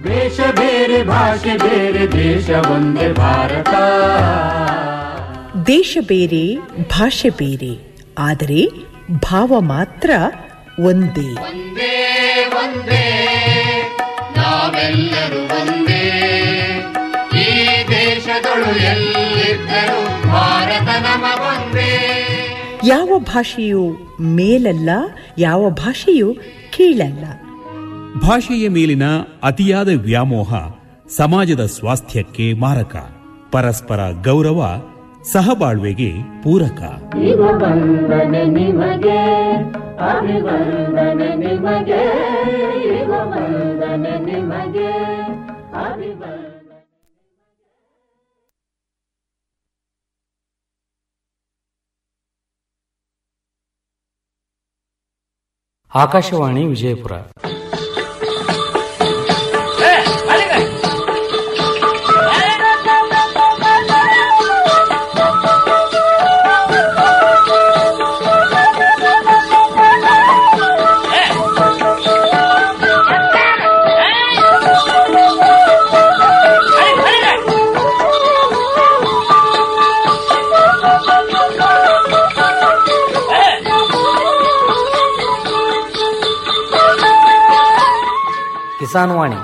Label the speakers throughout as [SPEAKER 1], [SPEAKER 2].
[SPEAKER 1] ವೇಷ ಬೇರೆ ಭಾಷೆ ಬೇರೆ ದೇಶ ಒಂದೇ ಭಾರತ
[SPEAKER 2] ದೇಶ ಬೇರೆ ಭಾಷೆ ಬೇರೆ ಆದರೆ ಭಾವ ಮಾತ್ರ ಒಂದೇ
[SPEAKER 1] ಒಂದೇ ಒಂದೇ ನಾವೆಲ್ಲರೂ ಒಂದೇ ಈ ದೇಶದೊಳು ಎಲ್ಲಿದ್ದರೂ ಭಾರತ ನಮಗೊಂದೇ
[SPEAKER 2] ಯಾವ ಭಾಷೆಯು ಮೇಲಲ್ಲ ಯಾವ ಭಾಷೆಯು ಕೀಳಲ್ಲ
[SPEAKER 3] ಭಾಷೆಯ ಮೇಲಿನ ಅತಿಯಾದ ವ್ಯಾಮೋಹ ಸಮಾಜದ ಸ್ವಾಸ್ಥ್ಯಕ್ಕೆ ಮಾರಕ ಪರಸ್ಪರ ಗೌರವ ಸಹಬಾಳ್ವೆಗೆ ಪೂರಕ
[SPEAKER 1] ವಂದನೆ ನಿಮಗೆ ಅಭಿವಂದನೆ ನಿಮಗೆ ವಂದನೆ ನಿಮಗೆ ಅಭಿವಂದನೆ
[SPEAKER 4] ಆಕಾಶವಾಣಿ ವಿಜಯಪುರ ಕಿಸಾನ್ ವಾಣಿ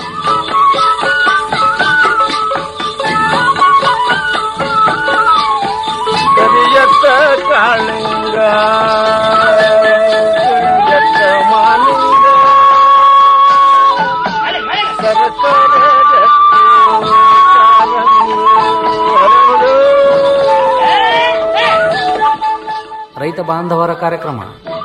[SPEAKER 5] ಕರಿಯತ್ತ ಕಾಳಿಂಗ ಕರಿಯತ್ತ ಮಾಲಿಂಗ ಸರಸರ ಗಟ್ಟಿ ಕಾಲಂಗಿ ಹರಡು.
[SPEAKER 4] ರೈತ ಬಾಂಧವರ ಕಾರ್ಯಕ್ರಮ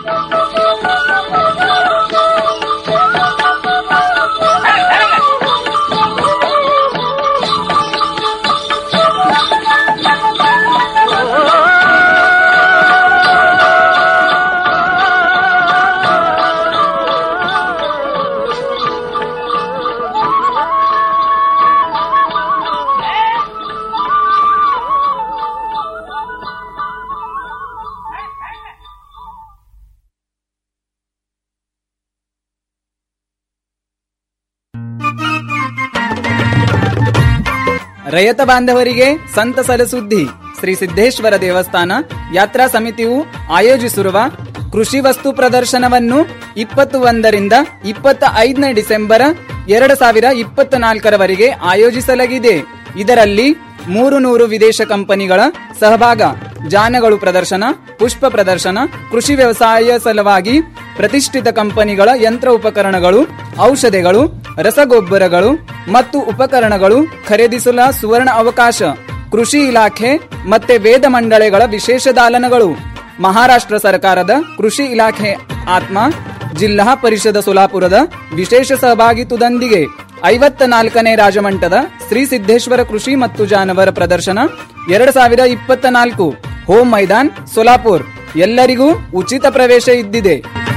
[SPEAKER 6] ರೈತ ಬಾಂಧವರಿಗೆ ಸಂತಸದ ಸುದ್ದಿ ಶ್ರೀ ಸಿದ್ದೇಶ್ವರ ದೇವಸ್ಥಾನ ಯಾತ್ರಾ ಸಮಿತಿಯು ಆಯೋಜಿಸಿರುವ ಕೃಷಿ ವಸ್ತು ಪ್ರದರ್ಶನವನ್ನು ಇಪ್ಪತ್ತು ಒಂದರಿಂದ ಇಪ್ಪತ್ತ ಐದನೇ ಡಿಸೆಂಬರ್ ಎರಡು ಸಾವಿರ ಇಪ್ಪತ್ತ ನಾಲ್ಕರವರೆಗೆ ಆಯೋಜಿಸಲಾಗಿದೆ ಇದರಲ್ಲಿ ಮೂರು ನೂರು ವಿದೇಶ ಕಂಪನಿಗಳ ಸಹಭಾಗ ಜಾನಗಳು ಪ್ರದರ್ಶನ ಪುಷ್ಪ ಪ್ರದರ್ಶನ ಕೃಷಿ ವ್ಯವಸಾಯ ಸಲುವಾಗಿ ಪ್ರತಿಷ್ಠಿತ ಕಂಪನಿಗಳ ಯಂತ್ರ ಉಪಕರಣಗಳು ಔಷಧಿಗಳು ರಸಗೊಬ್ಬರಗಳು ಮತ್ತು ಉಪಕರಣಗಳು ಖರೀದಿಸಲು ಸುವರ್ಣ ಅವಕಾಶ ಕೃಷಿ ಇಲಾಖೆ ಮತ್ತೆ ವೇದ ಮಂಡಳಿಗಳ ವಿಶೇಷ ದಾಲನಗಳು ಮಹಾರಾಷ್ಟ್ರ ಸರ್ಕಾರದ ಕೃಷಿ ಇಲಾಖೆ ಆತ್ಮ ಜಿಲ್ಲಾ ಪರಿಷದ ಸೋಲಾಪುರದ ವಿಶೇಷ ಸಹಭಾಗಿತ್ವದೊಂದಿಗೆ ಐವತ್ತ ನಾಲ್ಕನೇ ರಾಜಮಂಟದ ಶ್ರೀ ಸಿದ್ದೇಶ್ವರ ಕೃಷಿ ಮತ್ತು ಜಾನವರ ಪ್ರದರ್ಶನ ಎರಡು ಸಾವಿರ ಇಪ್ಪತ್ತ ನಾಲ್ಕು ಹೋಮ್ ಮೈದಾನ್ ಸೋಲಾಪುರ್ ಎಲ್ಲರಿಗೂ ಉಚಿತ ಪ್ರವೇಶ ಇದ್ದಿದೆ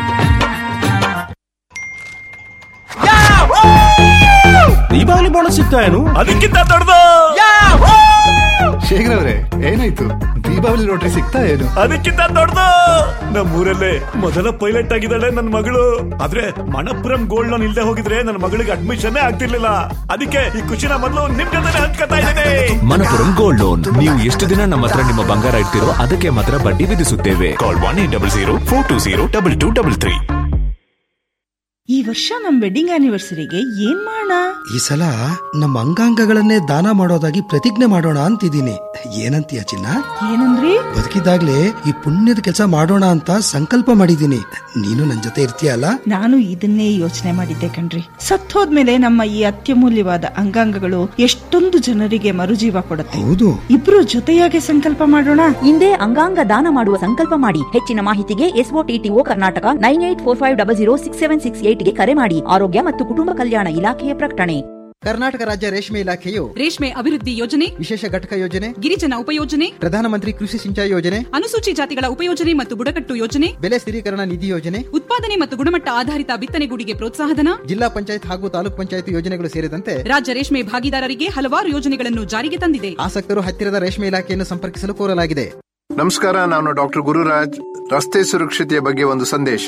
[SPEAKER 7] ದೀಪಾವಳಿ ಬೋನಸ್ ಸಿಗ್ತಾ ಏನು ಅದಕ್ಕಿಂತ ದೊಡ್ಡದು
[SPEAKER 8] ಶೇಖರ್ ಅವ್ರೆ ಏನಾಯ್ತು ದೀಪಾವಳಿ ಲಾಟ್ರಿ ಸಿಗ್ತಾ ಏನು
[SPEAKER 7] ಅದಕ್ಕಿಂತ ದೊಡ್ಡದು ನಮ್ಮೂರಲ್ಲೇ ಮೊದಲ ಪೈಲಟ್ ಆಗಿದ್ದಾಳೆ ನನ್ನ ಮಗಳು ಆದ್ರೆ ಮಣಪುರಂ ಗೋಲ್ಡ್ ಲೋನ್ ಇಲ್ದೆ ಹೋಗಿದ್ರೆ ನನ್ನ ಮಗಳಿಗೆ ಅಡ್ಮಿಷನ್ ಆಗ್ತಿರ್ಲಿಲ್ಲ ಅದಕ್ಕೆ ಈ ಖುಷಿನ ಮೊದಲು ನಿಮ್ ಜೊತೆ ಹಂಚ್ಕೊತಾ ಇದ್ದೇನೆ
[SPEAKER 9] ಮನಪುರಂ ಗೋಲ್ಡ್ ಲೋನ್ ನೀವು ಎಷ್ಟು ದಿನ ನಮ್ಮ ಹತ್ರ ನಿಮ್ಮ ಬಂಗಾರ ಇಡ್ತಿರೋ ಅದಕ್ಕೆ ಮಾತ್ರ ಬಡ್ಡಿ ವಿಧಿಸುತ್ತೇವೆ call one eight double zero four two zero double two double three
[SPEAKER 10] ಈ ವರ್ಷ ನಮ್ ವೆಡ್ಡಿಂಗ್ ಆನಿವರ್ಸರಿಗೆ ಏನ್ ಮಾಡೋಣ
[SPEAKER 11] ಈ ಸಲ ನಮ್ಮ ಅಂಗಾಂಗಗಳನ್ನೇ ದಾನ ಮಾಡೋದಾಗಿ ಪ್ರತಿಜ್ಞೆ ಮಾಡೋಣ ಅಂತಿದ್ದೀನಿ ಏನಂತೀಯ ಚಿನ್ನ
[SPEAKER 10] ಏನಂದ್ರಿ
[SPEAKER 11] ಬದುಕಿದಾಗ್ಲೇ ಈ ಪುಣ್ಯದ ಕೆಲಸ ಮಾಡೋಣ ಅಂತ ಸಂಕಲ್ಪ ಮಾಡಿದ್ದೀನಿ ನೀನು ನನ್ ಜೊತೆ ಇರ್ತೀಯಲ್ಲ
[SPEAKER 10] ನಾನು ಇದನ್ನೇ ಯೋಚನೆ ಮಾಡಿದ್ದೆ ಕಣ್ರಿ ಸತ್ತೋದ್ಮೇಲೆ ನಮ್ಮ ಈ ಅತ್ಯಮೂಲ್ಯವಾದ ಅಂಗಾಂಗಗಳು ಎಷ್ಟೊಂದು ಜನರಿಗೆ ಮರುಜೀವ ಕೊಡುತ್ತೆ
[SPEAKER 11] ಹೌದು
[SPEAKER 10] ಇಬ್ರು ಜೊತೆಯಾಗಿ ಸಂಕಲ್ಪ ಮಾಡೋಣ
[SPEAKER 12] ಹಿಂದೆ ಅಂಗಾಂಗ ದಾನ ಮಾಡುವ ಸಂಕಲ್ಪ ಮಾಡಿ ಹೆಚ್ಚಿನ ಮಾಹಿತಿಗೆ SOTTO Karnataka nine eight four five double zero six seven six ಏಟ್ಗೆ ಕರೆ ಮಾಡಿ ಆರೋಗ್ಯ ಮತ್ತು ಕುಟುಂಬ ಕಲ್ಯಾಣ ಇಲಾಖೆಯ ಪ್ರಕಟಣೆ
[SPEAKER 13] ಕರ್ನಾಟಕ ರಾಜ್ಯ ರೇಷ್ಮೆ ಇಲಾಖೆಯು
[SPEAKER 14] ರೇಷ್ಮೆ ಅಭಿವೃದ್ಧಿ ಯೋಜನೆ
[SPEAKER 13] ವಿಶೇಷ ಘಟಕ ಯೋಜನೆ
[SPEAKER 14] ಗಿರಿಜನ ಉಪಯೋಜನೆ
[SPEAKER 13] ಪ್ರಧಾನಮಂತ್ರಿ ಕೃಷಿ ಸಿಂಚಾಯಿ ಯೋಜನೆ
[SPEAKER 14] ಅನುಸೂಚಿ ಜಾತಿಗಳ ಉಪಯೋಜನೆ ಮತ್ತು ಬುಡಕಟ್ಟು ಯೋಜನೆ
[SPEAKER 13] ಬೆಲೆ ಸ್ಥಿರೀಕರಣ ನಿಧಿ ಯೋಜನೆ
[SPEAKER 14] ಉತ್ಪಾದನೆ ಮತ್ತು ಗುಣಮಟ್ಟ ಆಧಾರಿತ ಬಿತ್ತನೆಗೂಡಿಗೆ ಪ್ರೋತ್ಸಾಹಧನ
[SPEAKER 13] ಜಿಲ್ಲಾ ಪಂಚಾಯತ್ ಹಾಗೂ ತಾಲೂಕ್ ಪಂಚಾಯತ್ ಯೋಜನೆಗಳು ಸೇರಿದಂತೆ
[SPEAKER 14] ರಾಜ್ಯ ರೇಷ್ಮೆ ಭಾಗಿದಾರರಿಗೆ ಹಲವಾರು ಯೋಜನೆಗಳನ್ನು ಜಾರಿಗೆ ತಂದಿದೆ
[SPEAKER 13] ಆಸಕ್ತರು ಹತ್ತಿರದ ರೇಷ್ಮೆ ಇಲಾಖೆಯನ್ನು ಸಂಪರ್ಕಿಸಲು ಕೋರಲಾಗಿದೆ
[SPEAKER 15] ನಮಸ್ಕಾರ ನಾನು ಡಾಕ್ಟರ್ ಗುರುರಾಜ್ ರಸ್ತೆ ಸುರಕ್ಷತೆಯ ಬಗ್ಗೆ ಒಂದು ಸಂದೇಶ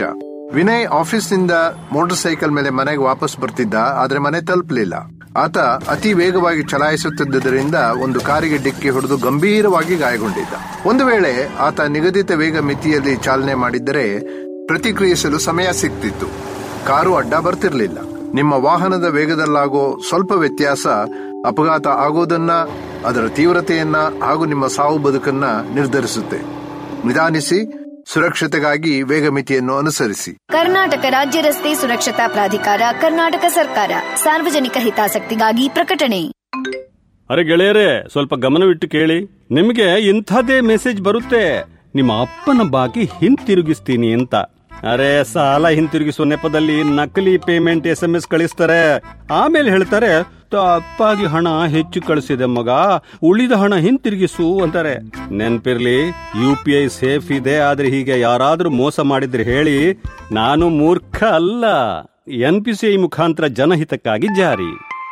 [SPEAKER 15] ವಿನಯ್ ಆಫೀಸ್ನಿಂದ ಮೋಟಾರ್ ಸೈಕಲ್ ಮೇಲೆ ಮನೆಗೆ ವಾಪಸ್ ಬರ್ತಿದ್ದ ಆದ್ರೆ ಮನೆ ತಲುಪಲಿಲ್ಲ ಆತ ಅತಿ ವೇಗವಾಗಿ ಚಲಾಯಿಸುತ್ತಿದ್ದರಿಂದ ಒಂದು ಕಾರಿಗೆ ಡಿಕ್ಕಿ ಹೊಡೆದು ಗಂಭೀರವಾಗಿ ಗಾಯಗೊಂಡಿದ್ದ ಒಂದು ವೇಳೆ ಆತ ನಿಗದಿತ ವೇಗ ಮಿತಿಯಲ್ಲಿ ಚಾಲನೆ ಮಾಡಿದ್ದರೆ ಪ್ರತಿಕ್ರಿಯಿಸಲು ಸಮಯ ಸಿಗ್ತಿತ್ತು ಕಾರು ಅಡ್ಡ ಬರ್ತಿರ್ಲಿಲ್ಲ ನಿಮ್ಮ ವಾಹನದ ವೇಗದಲ್ಲಾಗೋ ಸ್ವಲ್ಪ ವ್ಯತ್ಯಾಸ ಅಪಘಾತ ಆಗೋದನ್ನ ಅದರ ತೀವ್ರತೆಯನ್ನ ಹಾಗೂ ನಿಮ್ಮ ಸಾವು ಬದುಕನ್ನ ನಿರ್ಧರಿಸುತ್ತೆ ನಿಧಾನಿಸಿ ಸುರಕ್ಷತೆಗಾಗಿ ವೇಗ ಮಿತಿಯನ್ನು ಅನುಸರಿಸಿ
[SPEAKER 16] ಕರ್ನಾಟಕ ರಾಜ್ಯ ರಸ್ತೆ ಸುರಕ್ಷತಾ ಪ್ರಾಧಿಕಾರ ಕರ್ನಾಟಕ ಸರ್ಕಾರ ಸಾರ್ವಜನಿಕ ಹಿತಾಸಕ್ತಿಗಾಗಿ ಪ್ರಕಟಣೆ
[SPEAKER 17] ಅರೆ ಗೆಳೆಯರೇ ಸ್ವಲ್ಪ ಗಮನವಿಟ್ಟು ಕೇಳಿ ನಿಮಗೆ ಇಂಥದೇ ಮೆಸೇಜ್ ಬರುತ್ತೆ ನಿಮ್ಮ ಅಪ್ಪನ ಬಾಕಿ ಹಿಂತಿರುಗಿಸ್ತೀನಿ ಅಂತ ಅರೆ ಸಾಲ ಹಿಂತಿರುಗಿಸುವ ನೆಪದಲ್ಲಿ ನಕಲಿ ಪೇಮೆಂಟ್ ಎಸ್ ಎಂ ಎಸ್ ಕಳಿಸ್ತಾರೆ ಆಮೇಲೆ ಹೇಳ್ತಾರೆ ತಪ್ಪಾಗಿ ಹಣ ಹೆಚ್ಚು ಕಳಿಸಿದೆ ಮಗ ಉಳಿದ ಹಣ ಹಿಂತಿರುಗಿಸು ಅಂತಾರೆ ನೆನ್ಪಿರ್ಲಿ ಯು ಪಿ ಐ ಸೇಫ್ ಇದೆ ಆದ್ರೆ ಹೀಗೆ ಯಾರಾದ್ರೂ ಮೋಸ ಮಾಡಿದ್ರೆ ಹೇಳಿ ನಾನು ಮೂರ್ಖ ಅಲ್ಲ ಎನ್ ಪಿ ಸಿ ಐ ಮುಖಾಂತರ ಜನಹಿತಕ್ಕಾಗಿ ಜಾರಿ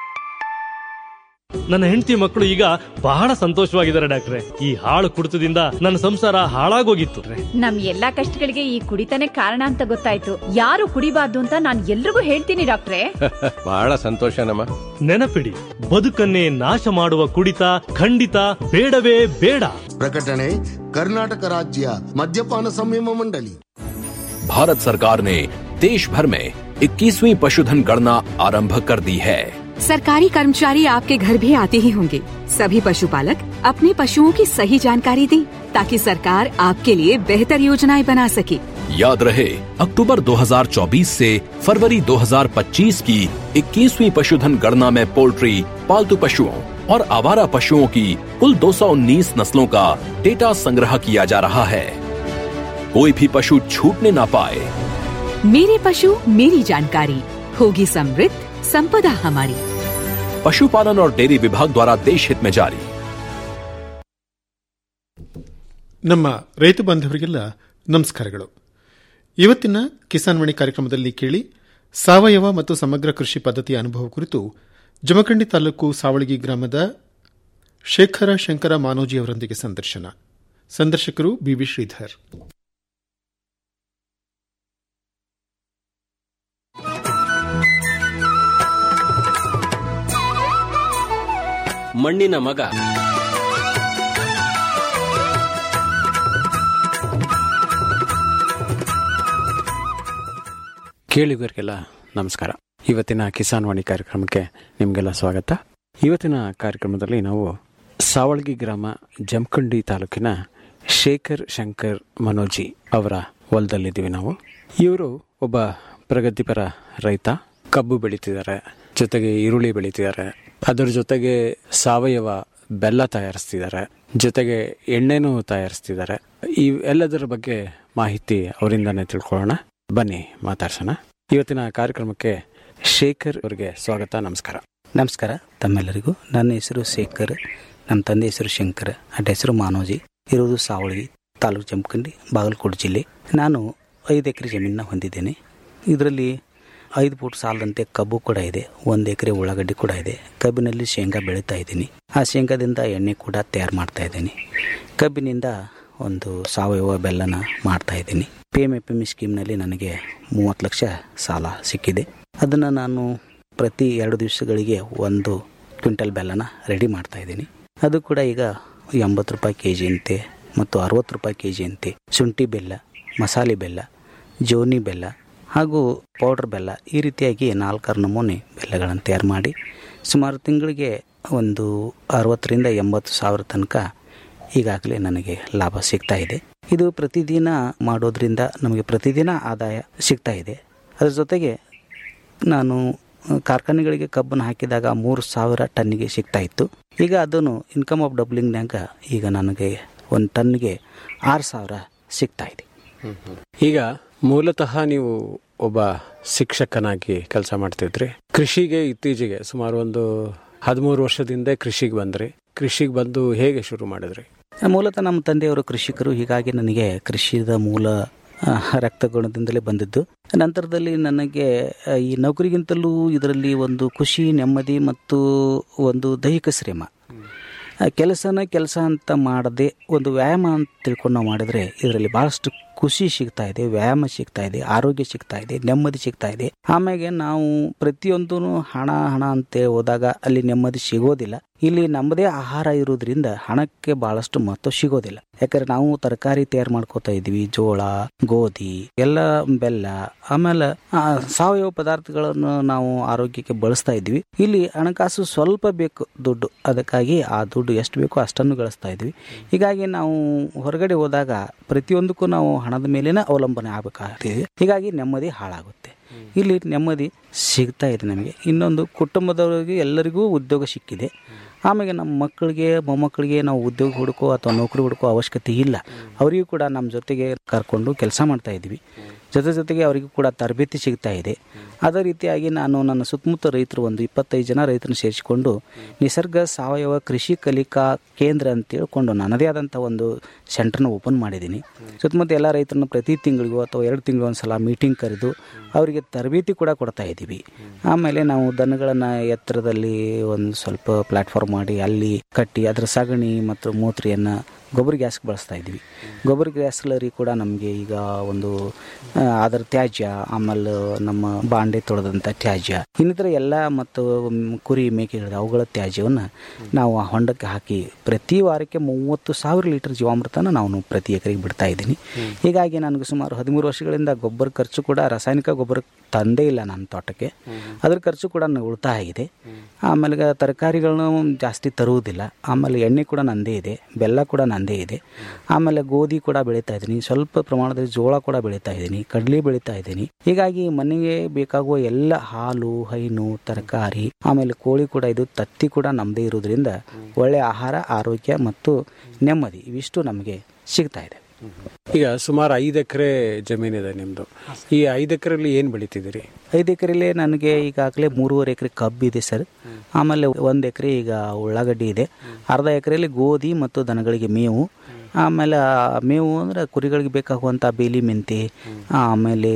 [SPEAKER 18] ನನ್ನ ಹೆಂಡತಿ ಮಕ್ಕಳು ಈಗ ಬಹಳ ಸಂತೋಷವಾಗಿದ್ದಾರೆ ಡಾಕ್ಟ್ರೆ ಈ ಹಾಳು ಕುಡಿತದಿಂದ ನನ್ನ ಸಂಸಾರ ಹಾಳಾಗೋಗಿತ್ತು
[SPEAKER 19] ನಮ್ ಎಲ್ಲಾ ಕಷ್ಟಗಳಿಗೆ ಈ ಕುಡಿತಾನೆ ಕಾರಣ ಅಂತ ಗೊತ್ತಾಯ್ತು ಯಾರು ಕುಡಿಬಾರ್ದು ಅಂತ ನಾನ್ ಎಲ್ರಿಗೂ ಹೇಳ್ತೀನಿ ಡಾಕ್ಟ್ರೆ
[SPEAKER 20] ಬಹಳ ಸಂತೋಷನಮ್ಮ
[SPEAKER 18] ನೆನಪಿಡಿ ಬದುಕನ್ನೇ ನಾಶ ಮಾಡುವ ಕುಡಿತ ಖಂಡಿತ ಬೇಡವೇ ಬೇಡ
[SPEAKER 21] ಪ್ರಕಟಣೆ ಕರ್ನಾಟಕ ರಾಜ್ಯ ಮದ್ಯಪಾನ ಸಂಯಮ ಮಂಡಳಿ
[SPEAKER 22] भारत सरकार ने देश भर में 21वीं पशुधन गणना आरंभ कर दी है
[SPEAKER 23] सरकारी कर्मचारी आपके घर भी आते ही होंगे सभी पशुपालक अपने पशुओं की सही जानकारी दें ताकि सरकार आपके लिए बेहतर योजनाएं बना सके
[SPEAKER 22] याद रहे अक्टूबर 2024 से फरवरी 2025 की 21वीं पशुधन गणना में पोल्ट्री पालतू पशुओं और आवारा पशुओं की कुल 219 नस्लों का डेटा संग्रह किया जा रहा है कोई भी पशु छूटने ना पाए
[SPEAKER 23] मेरे पशु मेरी जानकारी होगी समृद्ध संपदा हमारी
[SPEAKER 22] पशुपालन और डेयरी विभाग द्वारा देश हित में जारी
[SPEAKER 24] ನಮ್ಮ ರೈತ ಬಾಂಧವರಿಗೆಲ್ಲ ನಮಸ್ಕಾರಗಳು ಇವತ್ತಿನ ಕಿಸಾನ್ ವಾಣಿ ಕಾರ್ಯಕ್ರಮದಲ್ಲಿ ಕೇಳಿ ಸಾವಯವ ಮತ್ತು ಸಮಗ್ರ ಕೃಷಿ ಪದ್ಧತಿಯ ಅನುಭವ ಕುರಿತು ಜಮಖಂಡಿ ತಾಲೂಕು ಸಾವಳಗಿ ಗ್ರಾಮದ ಶೇಖರ ಶಂಕರ ಮಾನೋಜಿ ಅವರೊಂದಿಗೆ ಸಂದರ್ಶನ ಸಂದರ್ಶಕರು ಬಿವಿ ಶ್ರೀಧರ್
[SPEAKER 20] ಮಣ್ಣಿನ ಮಗ
[SPEAKER 25] ಕೇಳಿಗರಿಗೆಲ್ಲ ನಮಸ್ಕಾರ ಇವತ್ತಿನ ಕಿಸಾನ್ ವಾಣಿ ಕಾರ್ಯಕ್ರಮಕ್ಕೆ ನಿಮಗೆಲ್ಲ ಸ್ವಾಗತ ಇವತ್ತಿನ ಕಾರ್ಯಕ್ರಮದಲ್ಲಿ ನಾವು ಸಾವಳಗಿ ಗ್ರಾಮ ಜಮಖಂಡಿ ತಾಲೂಕಿನ ಶೇಖರ್ ಶಂಕರ್ ಮನೋಜಿ ಅವರ ಹೊಲದಲ್ಲಿದ್ದೀವಿ ನಾವು ಇವರು ಒಬ್ಬ ಪ್ರಗತಿಪರ ರೈತ ಕಬ್ಬು ಬೆಳೀತಿದ್ದಾರೆ ಜೊತೆಗೆ ಈರುಳ್ಳಿ ಬೆಳೀತಿದ್ದಾರೆ ಅದರ ಜೊತೆಗೆ ಸಾವಯವ ಬೆಲ್ಲ ತಯಾರಿಸ್ತಿದ್ದಾರೆ ಜೊತೆಗೆ ಎಣ್ಣೆನೂ ತಯಾರಿಸ್ತಿದ್ದಾರೆ ಈ ಎಲ್ಲದರ ಬಗ್ಗೆ ಮಾಹಿತಿ ಅವರಿಂದಾನೇ ತಿಳ್ಕೊಳ್ಳೋಣ ಬನ್ನಿ ಮಾತಾಡ್ಸೋಣ ಇವತ್ತಿನ ಕಾರ್ಯಕ್ರಮಕ್ಕೆ ಶೇಖರ್ ಅವರಿಗೆ ಸ್ವಾಗತ ನಮಸ್ಕಾರ
[SPEAKER 26] ನಮಸ್ಕಾರ ತಮ್ಮೆಲ್ಲರಿಗೂ ನನ್ನ ಹೆಸರು ಶೇಖರ್ ನಮ್ಮ ತಂದೆ ಹೆಸರು ಶಂಕರ್ ಅಡ್ಡ ಹೆಸರು ಮಾನೋಜಿ ಇರುವುದು ಸಾವಳಗಿ ತಾಲೂಕು ಜಮಖಂಡಿ ಬಾಗಲಕೋಟೆ ಜಿಲ್ಲೆ ನಾನು ಐದು ಎಕರೆ ಜಮೀನನ್ನ ಹೊಂದಿದ್ದೇನೆ ಇದರಲ್ಲಿ ಐದು ಫೂಟ್ ಸಾಲದಂತೆ ಕಬ್ಬು ಕೂಡ ಇದೆ ಒಂದು ಎಕರೆ ಉಳ್ಳಾಗಡ್ಡಿ ಕೂಡ ಇದೆ ಕಬ್ಬಿನಲ್ಲಿ ಶೇಂಗಾ ಬೆಳೀತಾ ಇದ್ದೀನಿ ಆ ಶೇಂಗಾದಿಂದ ಎಣ್ಣೆ ಕೂಡ ತಯಾರು ಮಾಡ್ತಾ ಇದ್ದೀನಿ ಕಬ್ಬಿನಿಂದ ಒಂದು ಸಾವಯವ ಬೆಲ್ಲನ ಮಾಡ್ತಾ ಇದ್ದೀನಿ P M F M E ಸ್ಕೀಮ್ನಲ್ಲಿ ನನಗೆ ಮೂವತ್ತು ಲಕ್ಷ ಸಾಲ ಸಿಕ್ಕಿದೆ ಅದನ್ನು ನಾನು ಪ್ರತಿ ಎರಡು ದಿವಸಗಳಿಗೆ ಒಂದು ಕ್ವಿಂಟಲ್ ಬೆಲ್ಲನ ರೆಡಿ ಮಾಡ್ತಾ ಇದ್ದೀನಿ ಅದು ಕೂಡ ಈಗ ಎಂಬತ್ತು ರೂಪಾಯಿ ಕೆ ಜಿಯಂತೆ ಮತ್ತು ಅರವತ್ತು ರೂಪಾಯಿ ಕೆ ಜಿಯಂತೆ ಶುಂಠಿ ಬೆಲ್ಲ ಮಸಾಲೆ ಬೆಲ್ಲ ಜೋನಿ ಬೆಲ್ಲ ಹಾಗೂ ಪೌಡ್ರ್ ಬೆಲ್ಲ ಈ ರೀತಿಯಾಗಿ ನಾಲ್ಕಾರು ನಮೂನೆ ಬೆಲ್ಲಗಳನ್ನು ತಯಾರು ಮಾಡಿ ಸುಮಾರು ತಿಂಗಳಿಗೆ ಒಂದು ಅರವತ್ತರಿಂದ ಎಂಬತ್ತು ಸಾವಿರ ತನಕ ಈಗಾಗಲೇ ನನಗೆ ಲಾಭ ಸಿಗ್ತಾ ಇದೆ ಇದು ಪ್ರತಿದಿನ ಮಾಡೋದ್ರಿಂದ ನಮಗೆ ಪ್ರತಿದಿನ ಆದಾಯ ಸಿಗ್ತಾ ಇದೆ ಅದರ ಜೊತೆಗೆ ನಾನು ಕಾರ್ಖಾನೆಗಳಿಗೆ ಕಬ್ಬನ್ನು ಹಾಕಿದಾಗ ಮೂರು ಸಾವಿರ ಟನ್ನಿಗೆ ಸಿಗ್ತಾ ಇತ್ತು ಈಗ ಅದನ್ನು ಇನ್ಕಮ್ ಆಫ್ ಡಬ್ಲಿಂಗ್ನಾಗ ಈಗ ನನಗೆ ಒಂದು ಟನ್ನಿಗೆ ಆರು ಸಾವಿರ ಸಿಗ್ತಾ ಇದೆ
[SPEAKER 25] ಈಗ ಮೂಲತಃ ನೀವು ಒಬ್ಬ ಶಿಕ್ಷಕನಾಗಿ ಕೆಲಸ ಮಾಡ್ತಿದ್ರಿ ಕೃಷಿಗೆ ಇತ್ತೀಚೆಗೆ ಸುಮಾರು ಒಂದು ಹದಿಮೂರು ವರ್ಷದಿಂದ ಕೃಷಿಗೆ ಬಂದ್ರಿ ಕೃಷಿಗೆ ಬಂದು ಹೇಗೆ ಶುರು ಮಾಡಿದ್ರಿ
[SPEAKER 26] ಮೂಲತಃ ನಮ್ಮ ತಂದೆಯವರು ಕೃಷಿಕರು ಹೀಗಾಗಿ ನನಗೆ ಕೃಷಿದ ಮೂಲ ಆ, ರಕ್ತಗುಣದಿಂದಲೇ ಬಂದಿದ್ದು ನಂತರದಲ್ಲಿ ನನಗೆ ಆ, ಈ ನೌಕರಿಗಿಂತಲೂ ಇದರಲ್ಲಿ ಒಂದು ಖುಷಿ ನೆಮ್ಮದಿ ಮತ್ತು ಒಂದು ದೈಹಿಕ ಶ್ರಮ ಆ, ಕೆಲಸನ ಕೆಲಸ ಅಂತ ಮಾಡದೆ ಒಂದು ವ್ಯಾಯಾಮ ಅಂತ ತಿಳ್ಕೊಂಡು ನಾವು ಮಾಡಿದ್ರೆ ಇದರಲ್ಲಿ ಭಾಳಷ್ಟು ಖುಷಿ ಸಿಗ್ತಾ ಇದೆ ವ್ಯಾಯಾಮ ಸಿಗ್ತಾ ಇದೆ ಆರೋಗ್ಯ ಸಿಗ್ತಾ ಇದೆ ನೆಮ್ಮದಿ ಸಿಗ್ತಾ ಇದೆ ಆಮೇಲೆ ನಾವು ಪ್ರತಿಯೊಂದು ಹಣ ಹಣ ಅಂತ ಹೋದಾಗ ಅಲ್ಲಿ ನೆಮ್ಮದಿ ಸಿಗೋದಿಲ್ಲ ಇಲ್ಲಿ ನಮ್ಮದೇ ಆಹಾರ ಇರೋದ್ರಿಂದ ಹಣಕ್ಕೆ ಬಹಳಷ್ಟು ಮಹತ್ವ ಸಿಗೋದಿಲ್ಲ ಯಾಕಂದ್ರೆ ನಾವು ತರಕಾರಿ ತಯಾರು ಮಾಡ್ಕೋತಾ ಇದೀವಿ ಜೋಳ ಗೋಧಿ ಎಲ್ಲ ಬೆಲ್ಲ ಆಮೇಲೆ ಆ, ಸಾವಯವ ಪದಾರ್ಥಗಳನ್ನು ನಾವು ಆರೋಗ್ಯಕ್ಕೆ ಬಳಸ್ತಾ ಇದ್ವಿ ಇಲ್ಲಿ ಹಣಕಾಸು ಸ್ವಲ್ಪ ಬೇಕು ದುಡ್ಡು ಅದಕ್ಕಾಗಿ ಆ ದುಡ್ಡು ಎಷ್ಟು ಬೇಕೋ ಅಷ್ಟನ್ನು ಗಳಿಸ್ತಾ ಇದ್ವಿ ಹೀಗಾಗಿ ನಾವು ಹೊರಗಡೆ ಹೋದಾಗ ಪ್ರತಿಯೊಂದಕ್ಕೂ ನಾವು ಹಣದ ಮೇಲೇನೆ ಅವಲಂಬನೆ ಆಗಬೇಕಾಗ್ತದೆ ಹೀಗಾಗಿ ನೆಮ್ಮದಿ ಹಾಳಾಗುತ್ತೆ ಇಲ್ಲಿ ನೆಮ್ಮದಿ ಸಿಗ್ತಾ ಇದೆ ನಮಗೆ ಇನ್ನೊಂದು ಕುಟುಂಬದವರಿಗೆ ಎಲ್ಲರಿಗೂ ಉದ್ಯೋಗ ಸಿಕ್ಕಿದೆ ಆಮೇಲೆ ನಮ್ಮ ಮಕ್ಕಳಿಗೆ ಮೊಮ್ಮಕ್ಕಳಿಗೆ ನಾವು ಉದ್ಯೋಗ ಹುಡುಕೋ ಅಥವಾ ನೌಕರಿ ಹುಡುಕೋ ಅವಶ್ಯಕತೆ ಇಲ್ಲ ಅವರಿಗೂ ಕೂಡ ನಮ್ಮ ಜೊತೆಗೆ ಕರ್ಕೊಂಡು ಕೆಲಸ ಮಾಡ್ತಾ ಇದ್ವಿ ಜೊತೆ ಜೊತೆಗೆ ಅವರಿಗೂ ಕೂಡ ತರಬೇತಿ ಸಿಗ್ತಾ ಇದೆ ಅದೇ ರೀತಿಯಾಗಿ ನಾನು ನನ್ನ ಸುತ್ತಮುತ್ತ ರೈತರು ಒಂದು ಇಪ್ಪತ್ತೈದು ಜನ ರೈತರನ್ನು ಸೇರಿಸಿಕೊಂಡು ನಿಸರ್ಗ ಸಾವಯವ ಕೃಷಿ ಕಲಿಕಾ ಕೇಂದ್ರ ಅಂತ ಹೇಳ್ಕೊಂಡು ನನ್ನದೇ ಆದಂಥ ಒಂದು ಸೆಂಟರ್ನ ಓಪನ್ ಮಾಡಿದ್ದೀನಿ ಸುತ್ತಮುತ್ತ ಎಲ್ಲ ರೈತರನ್ನ ಪ್ರತಿ ತಿಂಗಳಿಗೂ ಅಥವಾ ಎರಡು ತಿಂಗಳು ಒಂದು ಸಲ ಮೀಟಿಂಗ್ ಕರೆದು ಅವರಿಗೆ ತರಬೇತಿ ಕೂಡ ಕೊಡ್ತಾ ಇದ್ದೀವಿ ಆಮೇಲೆ ನಾವು ದನಗಳನ್ನು ಎತ್ತರದಲ್ಲಿ ಒಂದು ಸ್ವಲ್ಪ ಪ್ಲಾಟ್ಫಾರ್ಮ್ ಮಾಡಿ ಅಲ್ಲಿ ಕಟ್ಟಿ ಅದರ ಸಗಣಿ ಮತ್ತು ಮೂತ್ರಿಯನ್ನು ಗೊಬ್ಬರ ಗ್ಯಾಸ್ಗೆ ಬಳಸ್ತಾ ಇದ್ವಿ ಗೊಬ್ಬರ ಗ್ಯಾಸ್ ಸ್ಲರಿ ಕೂಡ ನಮಗೆ ಈಗ ಒಂದು ಆ, ಅದರ ತ್ಯಾಜ್ಯ ಆಮೇಲೆ ನಮ್ಮ ಬಾಂಡೆ ತೊಳೆದಂಥ ತ್ಯಾಜ್ಯ ಇನ್ನಿತರ ಎಲ್ಲ ಮತ್ತು ಮ್, ಕುರಿ ಮೇಕೆಗಳ ಅವುಗಳ ತ್ಯಾಜ್ಯವನ್ನು ನಾವು ಆ ಹೊಂಡಕ್ಕೆ ಹಾಕಿ ಪ್ರತಿ ವಾರಕ್ಕೆ ಮೂವತ್ತು ಸಾವಿರ ಲೀಟರ್ ಜೀವಾಮೃತನ ನಾನು ಪ್ರತಿ ಎಕರೆಗೆ ಬಿಡ್ತಾ ಇದ್ದೀನಿ ಹೀಗಾಗಿ ನನಗೆ ಸುಮಾರು ಹದಿಮೂರು ವರ್ಷಗಳಿಂದ ಗೊಬ್ಬರ ಖರ್ಚು ಕೂಡ ರಾಸಾಯನಿಕ ಗೊಬ್ಬರ ತಂದೇ ಇಲ್ಲ ನನ್ನ ತೋಟಕ್ಕೆ ಅದ್ರ ಖರ್ಚು ಕೂಡ ನನಗೆ ಉಳಿತಾಯ ಆಗಿದೆ ಆಮೇಲೆ ತರಕಾರಿಗಳನ್ನು ಜಾಸ್ತಿ ತರುವುದಿಲ್ಲ ಆಮೇಲೆ ಎಣ್ಣೆ ಕೂಡ ನಂದೇ ಇದೆ ಬೆಲ್ಲ ಕೂಡ ನಂದೇ ಇದೆ ಆಮೇಲೆ ಗೋಧಿ ಕೂಡ ಬೆಳೀತಾ ಇದ್ದೀನಿ ಸ್ವಲ್ಪ ಪ್ರಮಾಣದಲ್ಲಿ ಜೋಳ ಕೂಡ ಬೆಳೀತಾ ಇದ್ದೀನಿ ಕಡಲೆ ಬೆಳೀತಾ ಇದ್ದೀನಿ ಹೀಗಾಗಿ ಮನೆಗೆ ಬೇಕಾಗುವ ಎಲ್ಲ ಹಾಲು ಹೈನು ತರಕಾರಿ ಆಮೇಲೆ ಕೋಳಿ ಕೂಡ ಇದು ತತ್ತಿ ಕೂಡ ನಮ್ಮದೇ ಇರೋದ್ರಿಂದ ಒಳ್ಳೆಯ ಆಹಾರ ಆರೋಗ್ಯ ಮತ್ತು ನೆಮ್ಮದಿ ಇವಿಷ್ಟು ನಮಗೆ ಸಿಗ್ತಾ ಇದೆ
[SPEAKER 25] ಈಗ ಸುಮಾರು ಐದು ಎಕರೆ ಜಮೀನಿದೆ ನಿಮ್ಮದು ಈ ಐದು ಎಕರೆಯಲ್ಲಿ ಏನು ಬೆಳಿತಿದ್ದೀರಿ
[SPEAKER 26] ಐದು ಎಕರೆಲಿ ನನಗೆ ಈಗಾಗಲೇ ಮೂರುವರೆ ಎಕರೆ ಕಬ್ಬಿದೆ ಸರ್ ಆಮೇಲೆ ಒಂದು ಎಕರೆ ಈಗ ಉಳ್ಳಾಗಡ್ಡಿ ಇದೆ ಅರ್ಧ ಎಕರೆಯಲ್ಲಿ ಗೋಧಿ ಮತ್ತು ದನಗಳಿಗೆ ಮೇವು ಆಮೇಲೆ ಆ ಮೇವು ಅಂದರೆ ಕುರಿಗಳಿಗೆ ಬೇಕಾಗುವಂಥ ಬೇಲಿ ಮೆಂತೆ ಆಮೇಲೆ